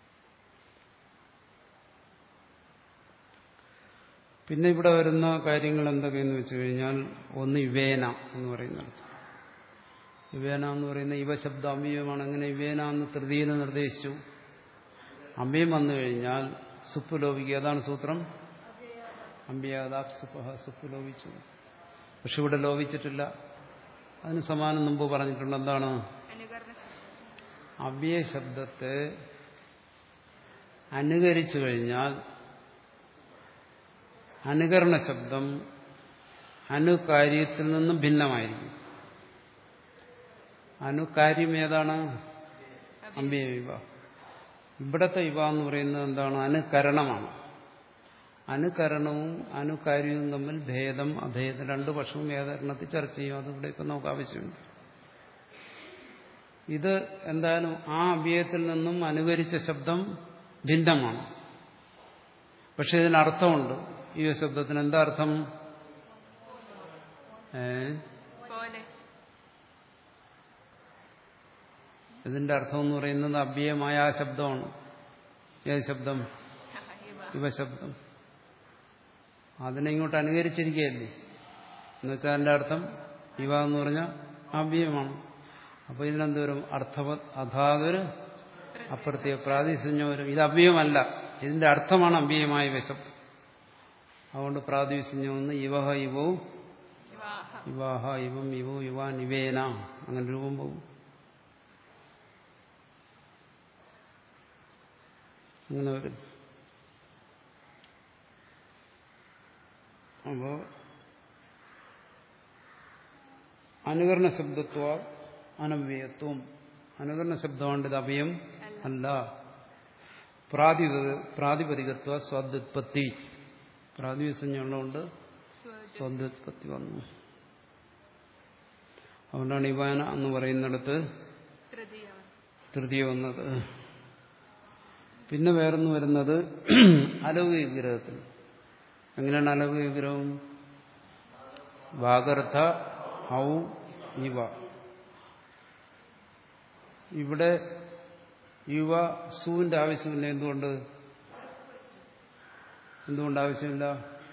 പിന്നെ ഇവിടെ വരുന്ന കാര്യങ്ങൾ എന്തൊക്കെയെന്ന് വെച്ച് കഴിഞ്ഞാൽ ഒന്ന് ഇവേന എന്ന് പറയുന്നത് ഇവേന എന്ന് പറയുന്ന ഇവ ശബ്ദ അമ്പിയമാണ് അങ്ങനെ ഇവേന എന്ന് തൃതീയന് നിർദ്ദേശിച്ചു അമ്പിയം വന്നു കഴിഞ്ഞാൽ സുപ്പ് ലോപിക്കുക അതാണ് സൂത്രം അമ്പിയാദാപ് സുപ്പഹ സുപ്പ് ലോപിച്ചു പക്ഷെ ഇവിടെ ലോപിച്ചിട്ടില്ല അതിന് സമാനം മുമ്പ് പറഞ്ഞിട്ടുണ്ട് എന്താണ് അനുകരണ അവ്യയ ശബ്ദത്തെ അനുകരിച്ചു കഴിഞ്ഞാൽ അനുകരണ ശബ്ദം അനുകാര്യത്തിൽ നിന്നും ഭിന്നമായിരിക്കും അനുകാര്യം ഏതാണ് അമ്പിയ വിവ ഇവിടത്തെ ഇവ എന്ന് പറയുന്നത് എന്താണ് അനുകരണമാണ് അനുകരണവും അനുകാര്യവും തമ്മിൽ ഭേദം അഭേദം രണ്ടു പക്ഷവും വ്യാകരണത്തിൽ ചർച്ച ചെയ്യും അതിവിടെ ഇപ്പം നമുക്ക് ആവശ്യമുണ്ട് ഇത് എന്തായാലും ആ അവ്യയത്തിൽ നിന്നും അനുകരിച്ച ശബ്ദം ഭിന്നമാണ് പക്ഷെ ഇതിനർത്ഥമുണ്ട് ഈ ശബ്ദത്തിന് എന്താ അർത്ഥം ഏ പോലെ ഇതിന്റെ അർത്ഥം എന്ന് പറയുന്നത് അവ്യയമായ ആ ശബ്ദമാണ് ഏത് ശബ്ദം ഇവ ഇവ ശബ്ദം അതിനെ ഇങ്ങോട്ട് അനുകരിച്ചിരിക്കുകയല്ലേ എന്നുവെച്ചാൽ അതിന്റെ അർത്ഥം ഇവ എന്ന് പറഞ്ഞാൽ അവ്യയമാണ് അപ്പൊ ഇതിനെന്തോരും അർത്ഥവത് അഥാതൊരു അപ്രത്യ പ്രാതിസഞ്ജം വരും ഇത് അവ്യയമല്ല ഇതിന്റെ അർത്ഥമാണ് അവ്യയമായ വിശപ്പ് അതുകൊണ്ട് പ്രാതിസഞ്ജം എന്ന് ഇവഹ ഇവവും വിവാഹ ഇവാഹ ഇവം ഇവോ ഇവാൻ ഇവേന അങ്ങനെ രൂപം പോകും അങ്ങനെ വരും അപ്പോ അനുകരണ ശബ്ദത്വ അനവ്യയത്വം അനുകരണ ശബ്ദമാണ് ഇത് അവയം അല്ല പ്രാതിപ പ്രാതിപതികത്വ സ്വാദ്യുത്പത്തി പ്രാതിപസഞ്ജമുള്ളതുകൊണ്ട് സ്വന്തോത്പത്തി വന്നു അതുകൊണ്ടാണ് ഇവാന എന്ന് പറയുന്നിടത്ത് തൃതീയമാണ് തൃതീയ വന്നത് പിന്നെ വേറൊന്ന് വരുന്നത് അലൗകിക വിഗ്രഹത്തിൽ എങ്ങനെയാണ് അലൗകിക വിഗ്രഹം വാഗർത്ഥ ഔ ഇവ ഇവിടെ യുവ സുവിന്റെ ആവശ്യമില്ല എന്തുകൊണ്ട് എന്തുകൊണ്ട് ആവശ്യമില്ല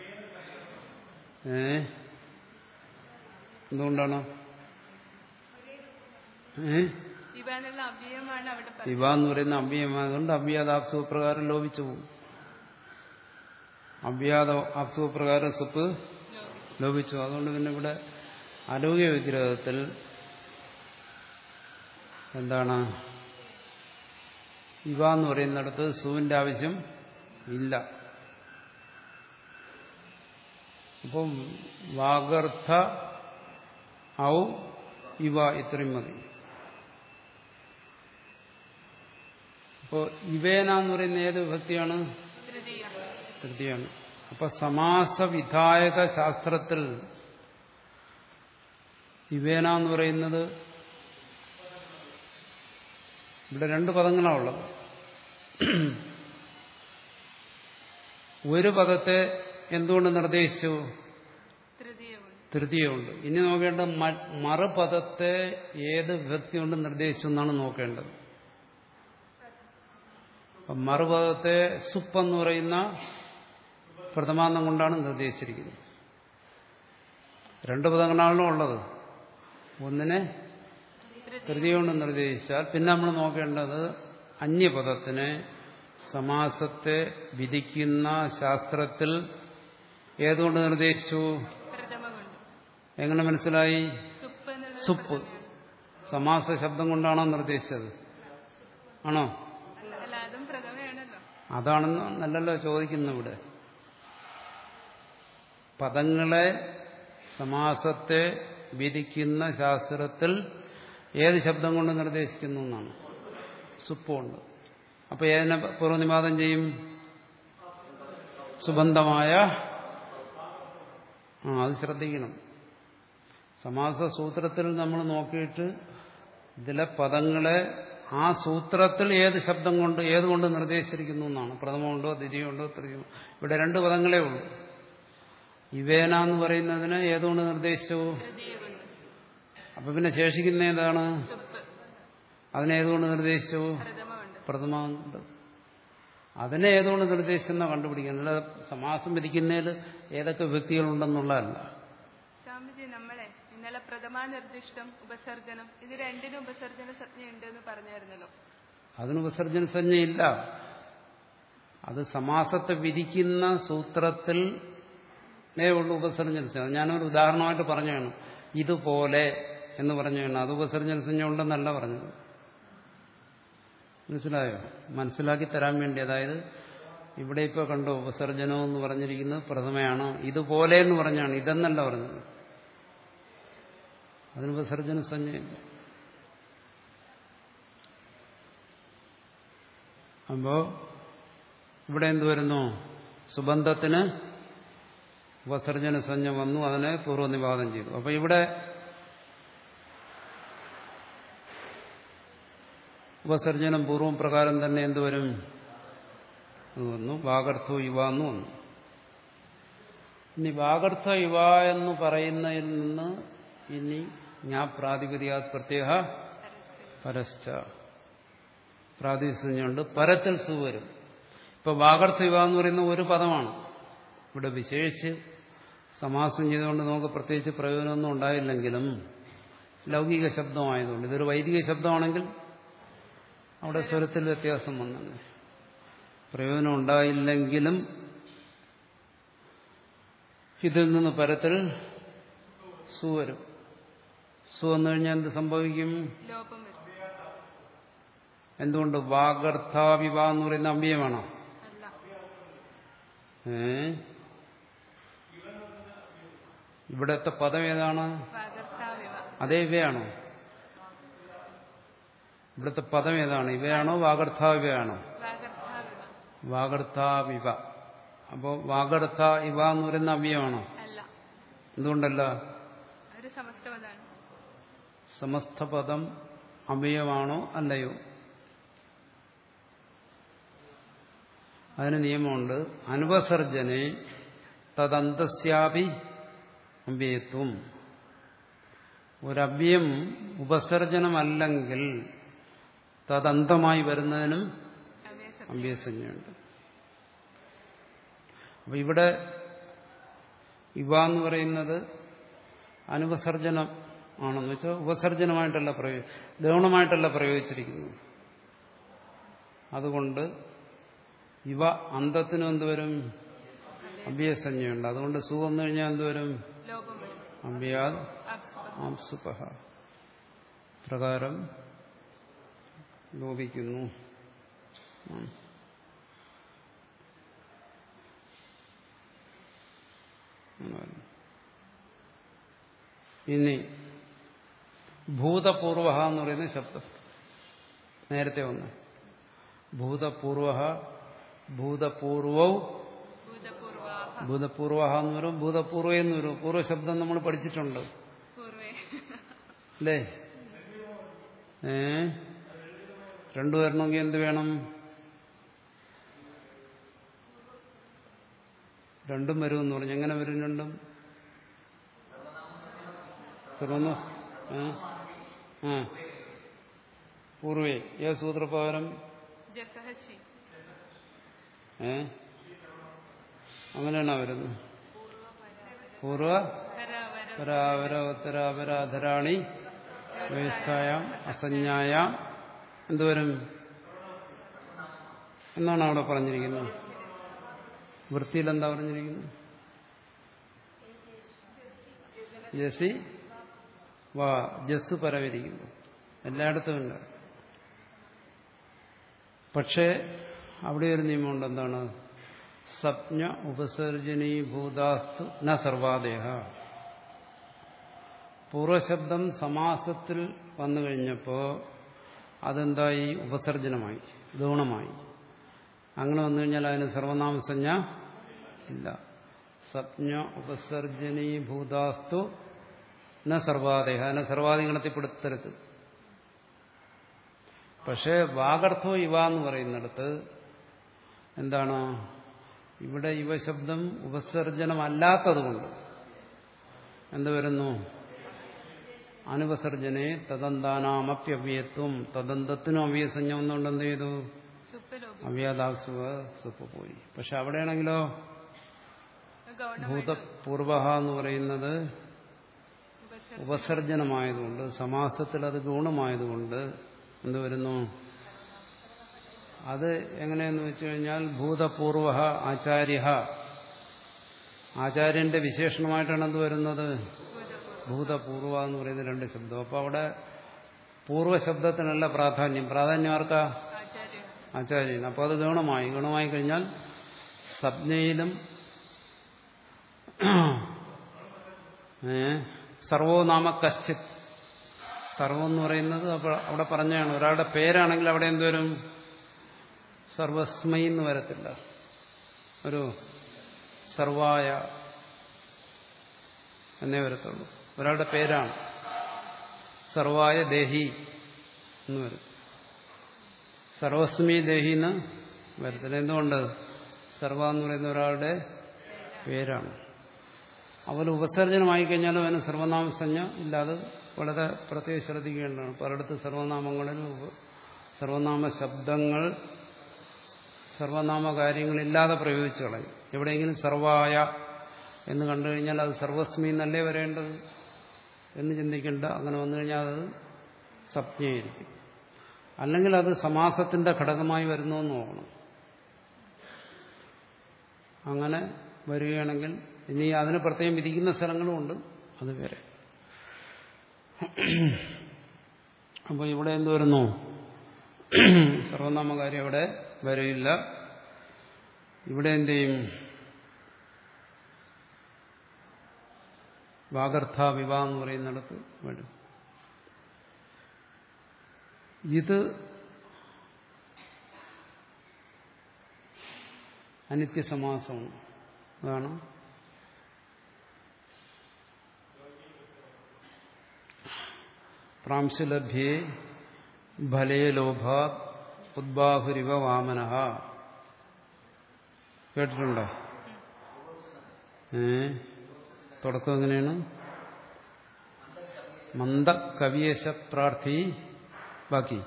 ഏ എന്തുകൊണ്ടാണ് ഏ ഇവ എന്നുള്ള അവ്യയമാണ് അവിടെ പറഞ്ഞത് ഇവ എന്ന് പറയുന്ന അവ്യയമായതുകൊണ്ട് അവ്യാദാപ്സുപ്രകാരം ലോപിച്ചു പോകും അവ്യാദ ആപ്സുപ്രകാരം സുപ്പ് ലോപിച്ചു. ലോപിച്ചു അതുകൊണ്ട് പിന്നെ ഇവിടെ ആരോഗ്യ വിഗ്രഹത്തിൽ എന്താണ് ഇവ എന്ന് പറയുന്നിടത്ത് സുവിന്റെ ആവശ്യം ഇല്ല അപ്പം വാഗർത്ഥ ഔ ഇവ ഇത്രയും മതി അപ്പോ ഇവേന എന്ന് പറയുന്ന ഏത് വിഭക്തിയാണ് തൃതീയം തൃതീയാണ് അപ്പൊ സമാസവിധായക ശാസ്ത്രത്തിൽ ഇവേന എന്ന് പറയുന്നത് ഇവിടെ രണ്ട് പദങ്ങളാണ് ഉള്ളത് ഒരു പദത്തെ എന്തുകൊണ്ട് നിർദ്ദേശിച്ചു തൃതീയമുണ്ട് തൃതീയമുണ്ട് ഇനി നോക്കേണ്ട മ- മറുപദത്തെ ഏത് വിഭക്തി കൊണ്ട് നിർദ്ദേശിച്ചു എന്നാണ് നോക്കേണ്ടത് അപ്പം മറുപദത്തെ സുപ്പ് എന്ന് പറയുന്ന പ്രഥമാന്തം കൊണ്ടാണ് നിർദ്ദേശിച്ചിരിക്കുന്നത് രണ്ട് പദങ്ങളാണല്ലോ ഉള്ളത് ഒന്നിനെ തൃതീയ കൊണ്ട് നിർദ്ദേശിച്ചാൽ പിന്നെ നമ്മൾ നോക്കേണ്ടത് അന്യപദത്തിനെ സമാസത്തെ വിധിക്കുന്ന ശാസ്ത്രത്തിൽ ഏതുകൊണ്ട് നിർദ്ദേശിച്ചു പ്രഥമ കൊണ്ട് എങ്ങനെ മനസ്സിലായി സുപ്പ് എന്നുള്ളത് സുപ്പ് സമാസ ശബ്ദം കൊണ്ടാണോ നിർദ്ദേശിച്ചത് ആണോ അല്ല അതും പ്രഥമയാണല്ലോ അതാണെന്ന് നല്ലല്ലോ ചോദിക്കുന്നു ഇവിടെ പദങ്ങളെ സമാസത്തെ വിധിക്കുന്ന ശാസ്ത്രത്തിൽ ഏത് ശബ്ദം കൊണ്ട് നിർദ്ദേശിക്കുന്നു എന്നാണ് സുപ്പുണ്ട് അപ്പൊ ഏതിനെ പൂർവ്വനിവാദം ചെയ്യും സുബന്ധമായ ആ അത് ശ്രദ്ധിക്കണം സമാസ സൂത്രത്തിൽ നമ്മൾ നോക്കിയിട്ട് ഇതിലെ പദങ്ങളെ ആ സൂത്രത്തിൽ ഏത് ശബ്ദം കൊണ്ട് ഏതുകൊണ്ട് നിർദ്ദേശിച്ചിരിക്കുന്നു എന്നാണ് പ്രഥമമുണ്ടോ ദ്വിതീയമുണ്ടോ തൃതീയമോ ഇവിടെ രണ്ട് പദങ്ങളേ ഉള്ളൂ ഇവേന എന്ന് പറയുന്നതിന് ഏതുകൊണ്ട് നിർദ്ദേശിച്ചു തൃതീയ കൊണ്ട് അപ്പൊ പിന്നെ ശേഷിക്കുന്ന ഏതാണ് സുപ്പ് അതിനെ ഏതുകൊണ്ട് നിർദ്ദേശിച്ചു പ്രഥമ കൊണ്ട് പ്രഥമ കൊണ്ട് അതിനെ ഏതുകൊണ്ട് നിർദ്ദേശിച്ചെന്നാ കണ്ടുപിടിക്കുന്നത് അല്ല സമാസം വിധിക്കുന്നതിൽ ഏതൊക്കെ വ്യക്തികളുണ്ടെന്നുള്ളതല്ല സ്വാമിജി നമ്മളെ ഇന്നലെ പ്രഥമാ നിർദ്ദിഷ്ടം ഉപസർജനം ഇത് രണ്ടിനും ഉപസർജന സംജ്ഞ ഉണ്ട് എന്ന് പറഞ്ഞായിരുന്നല്ലോ അതിന് വിസർജന സംജ്ഞയില്ല അത് സമാസത്തെ വിധിക്കുന്ന സൂത്രത്തിൽ ഉള്ളൂ ഉപസർജന സംജ്ഞ ഞാനൊരു ഉദാഹരണമായിട്ട് പറഞ്ഞാണ് ഇതുപോലെ എന്ന് പറഞ്ഞാണ് അത് ഉപസർജന സംജ്ഞ ഉണ്ടെന്നല്ല പറഞ്ഞത് മനസ്സിലായോ മനസ്സിലാക്കി തരാൻ വേണ്ടി അതായത് ഇവിടെ ഇപ്പോൾ കണ്ടോ ഉപസർജനം എന്ന് പറഞ്ഞിരിക്കുന്നത് പ്രഥമയാണ് ഇതുപോലെ എന്ന് പറഞ്ഞാണ് ഇതെന്നല്ല പറഞ്ഞത് അതിന് ഉപസർജന സംജ്ഞയില്ല അപ്പോ ഇവിടെ എന്ത് വരുന്നു സുബന്ധത്തിന് ഉപസർജന സംജ്ഞ വന്നു അതിനെ പൂർവ്വനിവാദം ചെയ്തു അപ്പൊ ഇവിടെ ഉപസർജനം പൂർവം പ്രകാരം തന്നെ എന്തുവരും അത് വന്നു വാഗർത്ഥോ യുവ എന്ന് വന്നു ഇനി വാഗർത്ഥ യുവ എന്ന് പറയുന്നതിൽ നിന്ന് ഇനി ഞാൻ പ്രാതിപതിക പ്രത്യേക പരശ്ച പ്രാതിസഞ്ജയുണ്ട് പരത്തിൽ സു വരും ഇപ്പൊ വാഗർത്ഥ യുവ എന്ന് പറയുന്ന ഒരു പദമാണ് ഇവിടെ വിശേഷിച്ച് സമാസം ചെയ്തുകൊണ്ട് നമുക്ക് പ്രത്യേകിച്ച് പ്രയോജനമൊന്നും ഉണ്ടായില്ലെങ്കിലും ലൗകിക ശബ്ദമായതുകൊണ്ട് ഇതൊരു വൈദിക ശബ്ദമാണെങ്കിൽ അവിടെ സ്വരത്തിൽ വ്യത്യാസം വന്നു പ്രയോജനം ഉണ്ടായില്ലെങ്കിലും ഇതിൽ നിന്ന് പരത്തിൽ സു വരും സു വന്നു കഴിഞ്ഞാൽ എന്ത് സംഭവിക്കും ലോപം വരും എന്തുകൊണ്ട് വാഗർത്ഥാവിവ എന്ന് പറയുന്ന അമ്പിയമാണോ അല്ല ഏ ഇവിടത്തെ പദം ഏതാണ് വാഗർത്താവിവ അതേ ഇവയാണോ ഇവിടുത്തെ പദം ഏതാണ് ഇവയാണോ വാഗർത്ഥാവിവയാണോ വാഗർത്താവിവ വാഗർത്ഥാവിവ അപ്പോ വാഗർത്ഥ ഇവ എന്ന് പറയുന്ന അവ്യമാണോ അല്ല എന്തുകൊണ്ടല്ല ഒരു സമസ്തപദാണ് സമസ്ത പദം അവയമാണോ അല്ലയോ അതിന് നിയമമുണ്ട് അനുപസർജനെ തദന്തസ്യാപി അവ്യയത്വം ഒരവ്യം ഉപസർജനമല്ലെങ്കിൽ തദന്തമായി വരുന്നതിനും അവ്യസം അഭ്യസഞ്ജയുണ്ട് അപ്പൊ ഇവിടെ ഇവ എന്ന് പറയുന്നത് അനുപസർജനം ആണെന്ന് വെച്ചാൽ ഉപസർജനമായിട്ടല്ല പ്രയോ ഗൗണമായിട്ടല്ല പ്രയോഗിച്ചിരിക്കുന്നത് അതുകൊണ്ട് ഇവ അന്തത്തിനും എന്തുവരും അഭ്യസഞ്ജയുണ്ട് അതുകൊണ്ട് സു വന്നു കഴിഞ്ഞാൽ എന്തുവരും ലോപം വരും അഭ്യാത് അപ്സുപം ആംസുപഹ പ്രകാരം ലോപിക്കുന്നു ഉം. അങ്ങനെ വരും. ഇനി ഭൂതപൂർവ എന്ന് പറയുന്ന ശബ്ദം നേരത്തെ വന്ന് ഭൂതപൂർവ ഭൂതപൂർവവും ഭൂതപൂർവാഹ ഭൂതപൂർവ എന്ന് വരും ഭൂതപൂർവ എന്ന് വരും പൂർവ്വശബ്ദം നമ്മൾ പഠിച്ചിട്ടുണ്ട് പൂർവേ അല്ലേ ഏ രണ്ടു വരണമെങ്കിൽ എന്ത് വേണം രണ്ടും വരുമെന്ന് പറഞ്ഞു എങ്ങനെ വരും രണ്ടും സർവന ആ പൂർവേ ഏ സൂത്രപ്രകാരം ജസഹശി ഏ അങ്ങനെയാണോ വരുന്നത് പൂർവ പരാവര പരാവര ഉത്തരാപരാധരാണി വ്യവസ്ഥായാം അസഞ്ജായാം എന്തുവരും എന്നാണ് അവിടെ പറഞ്ഞിരിക്കുന്നത് വൃത്തിയിൽ എന്താ പറഞ്ഞിരിക്കുന്നത് ജസി വാ ജസ് പരവരിക്കുന്നു എല്ലായിടത്തും ഉണ്ട് പക്ഷേ അവിടെ ഒരു നിയമമുണ്ട് എന്താണ് സപ്ഞ ഉപസർജനീഭൂതാസ്തു ന സർവാദേഹ പൂർവശബ്ദം സമാസത്തിൽ വന്നു കഴിഞ്ഞപ്പോൾ അതെന്തായി ഉപസർജനമായി ഗൗണമായി അങ്ങനെ വന്നു കഴിഞ്ഞാൽ അതിന് സർവനാമസഞ്ജ ഇല്ല സപ്ഞ ഉപസർജനീഭൂതാസ്തു ന സർവാദേഹ അതിനെ സർവാധിഗണത്തിൽപ്പെടുത്തരുത് പക്ഷേ വാഗർത്ഥോ ഇവ എന്ന് പറയുന്നിടത്ത് എന്താണ് ഇവിടെ യുവശബ്ദം ഉപസർജനമല്ലാത്തതുകൊണ്ട് എന്ത് വരുന്നു അനുപസർജനെ തദന്താനാമപ്യവ്യത്വം തദന്തത്തിനും അവ്യസഞ്ജ ഒന്നുകൊണ്ട് എന്ത് ചെയ്തു സുപ്പലോപി അവ്യാദാസുവ സുപ്പ് പോയി പക്ഷെ അവിടെയാണെങ്കിലോ ഗൗണം ഭൂതപൂർവ എന്ന് പറയുന്നത് ഉപസർജനമായതുകൊണ്ട് സമാസത്തിൽ അത് ഗുണമായതുകൊണ്ട് എന്ത് വരുന്നു അത് എങ്ങനെയെന്ന് വെച്ചു കഴിഞ്ഞാൽ ഭൂതപൂർവ ആചാര്യ ആചാര്യന്റെ വിശേഷണമായിട്ടാണ് എന്ത് വരുന്നത് ഭൂതപൂർവ എന്ന് പറയുന്ന രണ്ട് ശബ്ദം അപ്പോൾ അവിടെ പൂർവ്വശബ്ദത്തിനല്ല പ്രാധാന്യം പ്രാധാന്യം ആർക്കാ ആചാര്യ ആചാര്യൻ അപ്പോൾ അത് ഗുണമായി ഗുണമായി കഴിഞ്ഞാൽ സപ്നയിലും ഏ സർവോ നാമ കശ്ചിത് സർവം എന്ന് പറയുന്നത് അപ്പോൾ അവിടെ പറഞ്ഞാണ് ഒരാളുടെ പേരാണെങ്കിൽ അവിടെ എന്തുവരും സർവസ്മൈ എന്ന് വരത്തില്ല ഒരു സർവായ എന്നേ വരത്തുള്ളൂ ഒരാളുടെ പേരാണ് സർവായ ദേഹി എന്ന് വരും സർവസ്മി ദേഹി എന്ന് വരത്തില്ല എന്തുകൊണ്ട് സർവ എന്ന് പറയുന്ന ഒരാളുടെ പേരാണ് അവൻ ഉപസർജനമായി കഴിഞ്ഞാലും അവന് സർവനാമസഞ്ജ ഇല്ലാതെ വളരെ പ്രത്യേകം ശ്രദ്ധിക്കേണ്ടതാണ് പലയിടത്ത് സർവനാമങ്ങളിൽ ഉപ- സർവനാമ ശബ്ദങ്ങൾ സർവനാമ കാര്യങ്ങളില്ലാതെ പ്രയോഗിച്ചു കളയും എവിടെയെങ്കിലും സർവായ എന്ന് കണ്ടു കഴിഞ്ഞാൽ അത് സർവസ്മി എന്നല്ലേ വരേണ്ടത് എന്ന് ചിന്തിക്കേണ്ട അങ്ങനെ വന്നു കഴിഞ്ഞാൽ അത് സപ്ഞയായിരിക്കും അല്ലെങ്കിൽ അത് സമാസത്തിന്റെ ഘടകമായി വരുന്നു എന്ന് നോക്കണം അങ്ങനെ വരികയാണെങ്കിൽ ഇനി അതിന് പ്രത്യേകം വിധിക്കുന്ന സ്ഥലങ്ങളുമുണ്ട് അത് വേറെ അപ്പോൾ ഇവിടെ എന്ത് വരുന്നു സർവനാമകാര്യം ഇവിടെ വരില്ല ഇവിടെ എന്ത് ചെയ്യും വാഗർത്ഥ വിവാഹ എന്ന് പറയുന്നിടത്ത് വരും ഇത് അനിത്യസമാസമാണ് അതാണ് പ്രാംശുലഭ്യേ ഫലേ ലോഭ ഉദ്ബാഹുരിവ വാമന കേട്ടിട്ടുണ്ടോ ഏ തുടക്കം എങ്ങനെയാണ് മന്ദ കവിയേശ പ്രാർത്ഥി ബാക്കി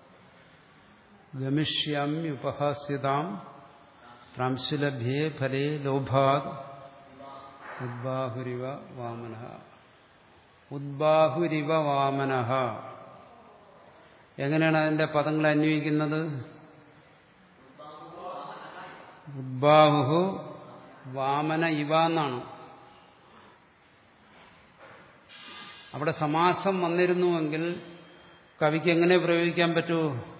ഗമിഷ്യാമ്യുപഹാസ്യതാം പ്രാംശുലഭ്യേ ഫലേ ലോഭാത് ഉദ്ബാഹുരിവ വാമന ഉദ്ബാഹുരിവ വാമന എങ്ങനെയാണ് അതിന്റെ പദങ്ങൾ അന്വയിക്കുന്നത് ഉദ്ബാഹു വാമന ഇവ എന്നാണ് അവിടെ സമാസം വന്നിരുന്നുവെങ്കിൽ കവിക്ക് എങ്ങനെ പ്രയോഗിക്കാൻ പറ്റൂ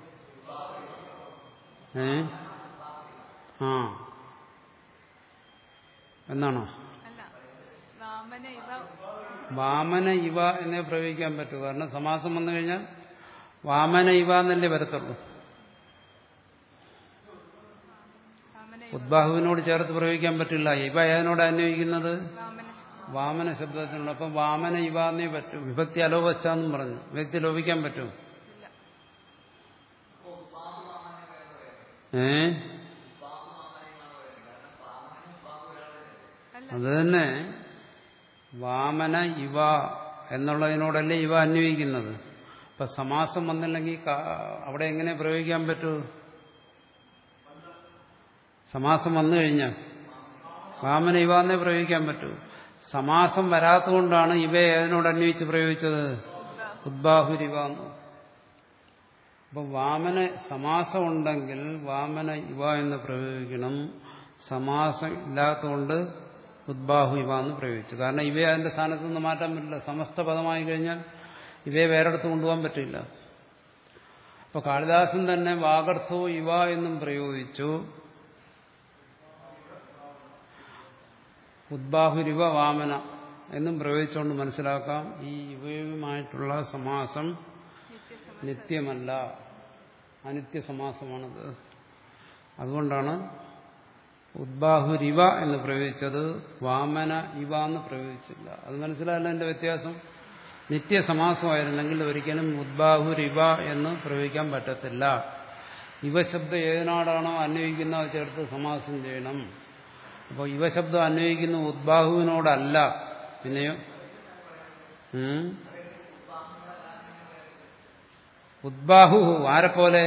ഏ ആ എന്നാണോ അല്ല വാമന ഇവ വാമന ഇവ എന്നേ പ്രയോഗിക്കാൻ പറ്റൂ കാരണം സമാസം വന്നു കഴിഞ്ഞാൽ വാമന ഇവ എന്നല്ലേ വരത്തുള്ളൂ വാമന ഇവ ഉദ്ബാഹുവിനോട് ചേർത്ത് പ്രയോഗിക്കാൻ പറ്റില്ല ഇവ ഏതിനോട് അന്വയിക്കുന്നത് വാമന വാമന ശബ്ദത്തിനുള്ള അപ്പം വാമന ഇവ എന്നേ പറ്റൂ വിഭക്തി അലോപശ്ചാന്നും പറഞ്ഞു വിഭക്തി ലോപിക്കാൻ പറ്റൂ ഇല്ല ഏ അല്ല അത് തന്നെ വാമന ഇവ എന്നുള്ളതിനോടല്ലേ ഇവ അന്വയിക്കുന്നത് അപ്പൊ സമാസം വന്നില്ലെങ്കിൽ കാ- അവിടെ എങ്ങനെ പ്രയോഗിക്കാൻ പറ്റൂ സമാസം വന്നു കഴിഞ്ഞാൽ വാമന ഇവ എന്നേ പ്രയോഗിക്കാൻ പറ്റൂ സമാസം വരാത്തതുകൊണ്ടാണ് ഇവ ഏതിനോട് അന്വയിച്ച് പ്രയോഗിച്ചത് ഉദ്ബാഹുരിവ എന്ന് അപ്പൊ വാമന സമാസം ഉണ്ടെങ്കിൽ വാമന ഇവ എന്ന് പ്രയോഗിക്കണം സമാസം ഇല്ലാത്തതുകൊണ്ട് ഉദ്ബാഹു ഇവ എന്ന് പ്രയോഗിച്ചു കാരണം ഇവയെ അതിന്റെ സ്ഥാനത്ത് നിന്ന് മാറ്റാൻ പറ്റില്ല സമസ്ത പദമായി കഴിഞ്ഞാൽ ഇവയെ വേറെടുത്ത് കൊണ്ടുപോകാൻ പറ്റില്ല അപ്പൊ കാളിദാസൻ തന്നെ വാഗർത്ഥോ ഇവ എന്നും പ്രയോഗിച്ചു ഉദ്ബാഹുരിവ വാമന എന്നും പ്രയോഗിച്ചുകൊണ്ട് മനസ്സിലാക്കാം ഈ ഇവയുമായിട്ടുള്ള സമാസം നിത്യമല്ല അനിത്യ സമാസമാണത് അതുകൊണ്ടാണ് ഉദ്ബാഹുരിവ എന്ന് പ്രയോഗിച്ചത് വാമന ഇവ എന്ന് പ്രയോഗിച്ചില്ല അത് മനസ്സിലായല്ലോ എന്റെ വ്യത്യാസം നിത്യസമാസമായിരുന്നെങ്കിൽ ഒരിക്കലും ഉദ്ബാഹുരിവ എന്ന് പ്രയോഗിക്കാൻ പറ്റത്തില്ല ഇവശബ്ദം ഏതിനാടാണോ അന്വയിക്കുന്നത് ചേർത്ത് സമാസം ചെയ്യണം അപ്പോൾ ഇവശബ്ദം അന്വയിക്കുന്ന ഉദ്ബാഹുവിനോടല്ല പിന്നെയോ ഉം? ഉദ്ബാഹു ആരെപ്പോലെ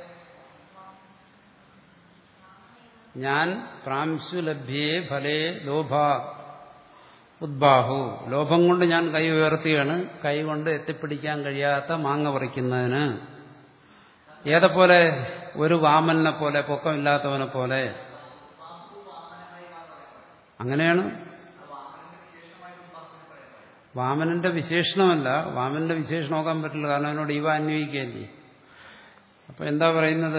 ഞാൻ പ്രാംശു ലഭ്യേ ഫലേ ലോഭ ഉദ്ബാഹു ലോഭം കൊണ്ട് ഞാൻ കൈ ഉയർത്തുകയാണ് കൈ കൊണ്ട് എത്തിപ്പിടിക്കാൻ കഴിയാത്ത മാങ്ങ പറിക്കുന്നതിന് ഏതെപ്പോലെ ഒരു വാമനെ പോലെ പൊക്കമില്ലാത്തവനെ പോലെ അങ്ങനെയാണ് വാമനന്റെ വിശേഷണമല്ല വാമനന്റെ വിശേഷണം നോക്കാൻ പറ്റില്ല കാരണം അവനോട് ഇവ അന്വയിക്കുകയല്ലേ അപ്പൊ എന്താ പറയുന്നത്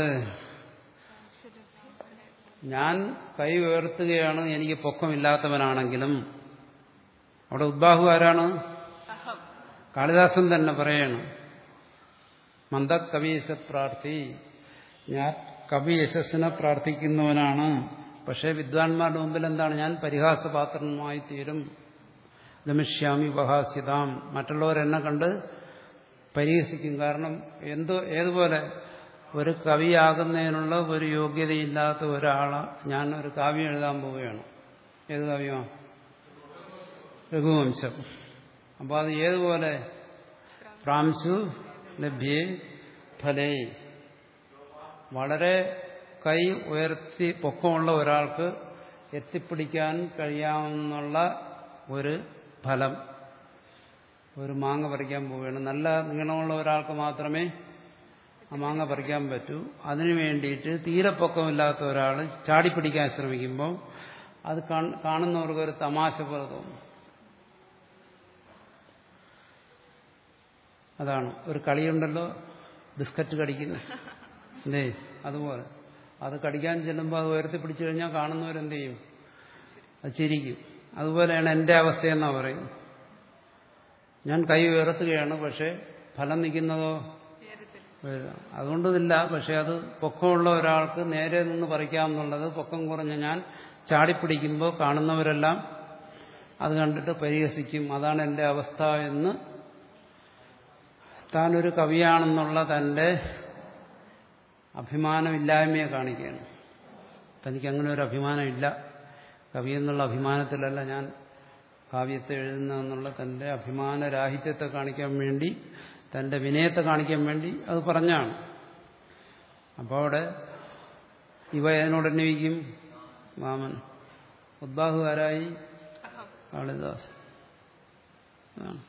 ഞാൻ കൈ ഉയർത്തുകയാണ് എനിക്ക് പൊക്കമില്ലാത്തവനാണെങ്കിലും അവിടെ ഉദ്ബാഹു ആരാണ് അഹം കാളിദാസൻ തന്നെ പറയണം മന്ദകവീശ പ്രാർത്ഥി ഞാൻ കവി യശസ്സിനെ പ്രാർത്ഥിക്കുന്നവനാണ് പക്ഷേ വിദ്വാൻമാരുടെ മുമ്പിൽ എന്താണ് ഞാൻ പരിഹാസപാത്രനുമായി തീരും ഗമിഷ്യാമി ഉപഹാസ്യതാം മറ്റുള്ളവരെന്നെ കണ്ട് പരിഹസിക്കും കാരണം എന്തോ ഏതുപോലെ ഒരു കവിയാകുന്നതിനുള്ള ഒരു യോഗ്യതയില്ലാത്ത ഒരാളെ ഞാൻ ഒരു കാവ്യം എഴുതാൻ പോവുകയാണ് ഏത് കാവ്യമാണ് രഘുവംശം അപ്പോൾ അത് ഏതുപോലെ പ്രാംശു ലഭ്യേ ഫലേ വളരെ കൈ ഉയർത്തി പൊക്കമുള്ള ഒരാൾക്ക് എത്തിപ്പിടിക്കാൻ കഴിയാവുന്നുള്ള ഒരു ഫലം ഒരു മാങ്ങ പറിക്കാൻ പോവുകയാണ് നല്ല നീളമുള്ള ഒരാൾക്ക് മാത്രമേ ആ മാങ്ങ പറിക്കാൻ പറ്റൂ അതിനു വേണ്ടിയിട്ട് തീരെ പൊക്കമില്ലാത്ത ഒരാൾ ചാടിപ്പിടിക്കാൻ ശ്രമിക്കുമ്പോൾ അത് കാണ്- കാണുന്നവർക്ക് ഒരു തമാശ പോലെ തോന്നും അതാണ് ഒരു കളിയുണ്ടല്ലോ ബിസ്ക്കറ്റ് കടിക്കുന്ന അല്ലേ അതുപോലെ അത് കടിക്കാൻ ചെല്ലുമ്പോൾ അത് ഉയർത്തി പിടിച്ചു കഴിഞ്ഞാൽ കാണുന്നവരെന്ത് ചെയ്യും അത് ചിരിക്കും അതുപോലെയാണ് എൻ്റെ അവസ്ഥയെന്നാ പറയും ഞാൻ കൈ ഉയർത്തുകയാണ് പക്ഷെ ഫലം നിൽക്കുന്നതോ ഉയരത്തിൽ അതുകൊണ്ടില്ല പക്ഷെ അത് പൊക്കമുള്ള ഒരാൾക്ക് നേരെ നിന്ന് പറിക്കാമെന്നുള്ളത് പൊക്കം കുറഞ്ഞ ഞാൻ ചാടിപ്പിടിക്കുമ്പോൾ കാണുന്നവരെല്ലാം അത് കണ്ടിട്ട് പരിഹസിക്കും അതാണ് എൻ്റെ അവസ്ഥ എന്ന് താനൊരു കവിയാണെന്നുള്ള തൻ്റെ അഭിമാനമില്ലായ്മയെ കാണിക്കുകയാണ് തനിക്ക് അങ്ങനെ ഒരു അഭിമാനമില്ല കവി എന്നുള്ള അഭിമാനത്തിലല്ല ഞാൻ കാവ്യത്തെ എഴുതുന്നതെന്നുള്ള തൻ്റെ അഭിമാനരാഹിത്യത്തെ കാണിക്കാൻ വേണ്ടി തൻ്റെ വിനയത്തെ കാണിക്കാൻ വേണ്ടി അത് പറഞ്ഞാണ് അപ്പോൾ അവിടെ ഇവ ഏതിനോട് അന്വയിക്കും വാമൻ ഉദ്ബാഹു ആരായി അഹം കാളിദാസ് അതാണ്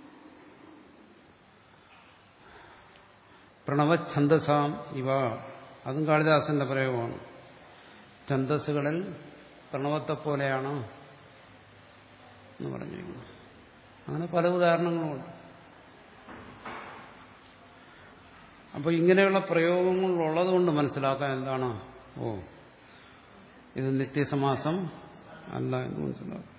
പ്രണവഛന്ദസാം ഇവ അതും കാളിദാസന്റെ പ്രയോഗമാണ് ഛന്ദസ്സുകളിൽ പ്രണവത്തെ പോലെയാണ് എന്ന് പറഞ്ഞിരിക്കുന്നു അങ്ങനെ പല ഉദാഹരണങ്ങളുമുണ്ട് അപ്പോൾ ഇങ്ങനെയുള്ള പ്രയോഗങ്ങൾ ഉള്ളതുകൊണ്ട് മനസ്സിലാക്കാൻ എന്താണ് ഓ ഇത് നിത്യസമാസം അല്ല എന്ന് മനസ്സിലാക്കും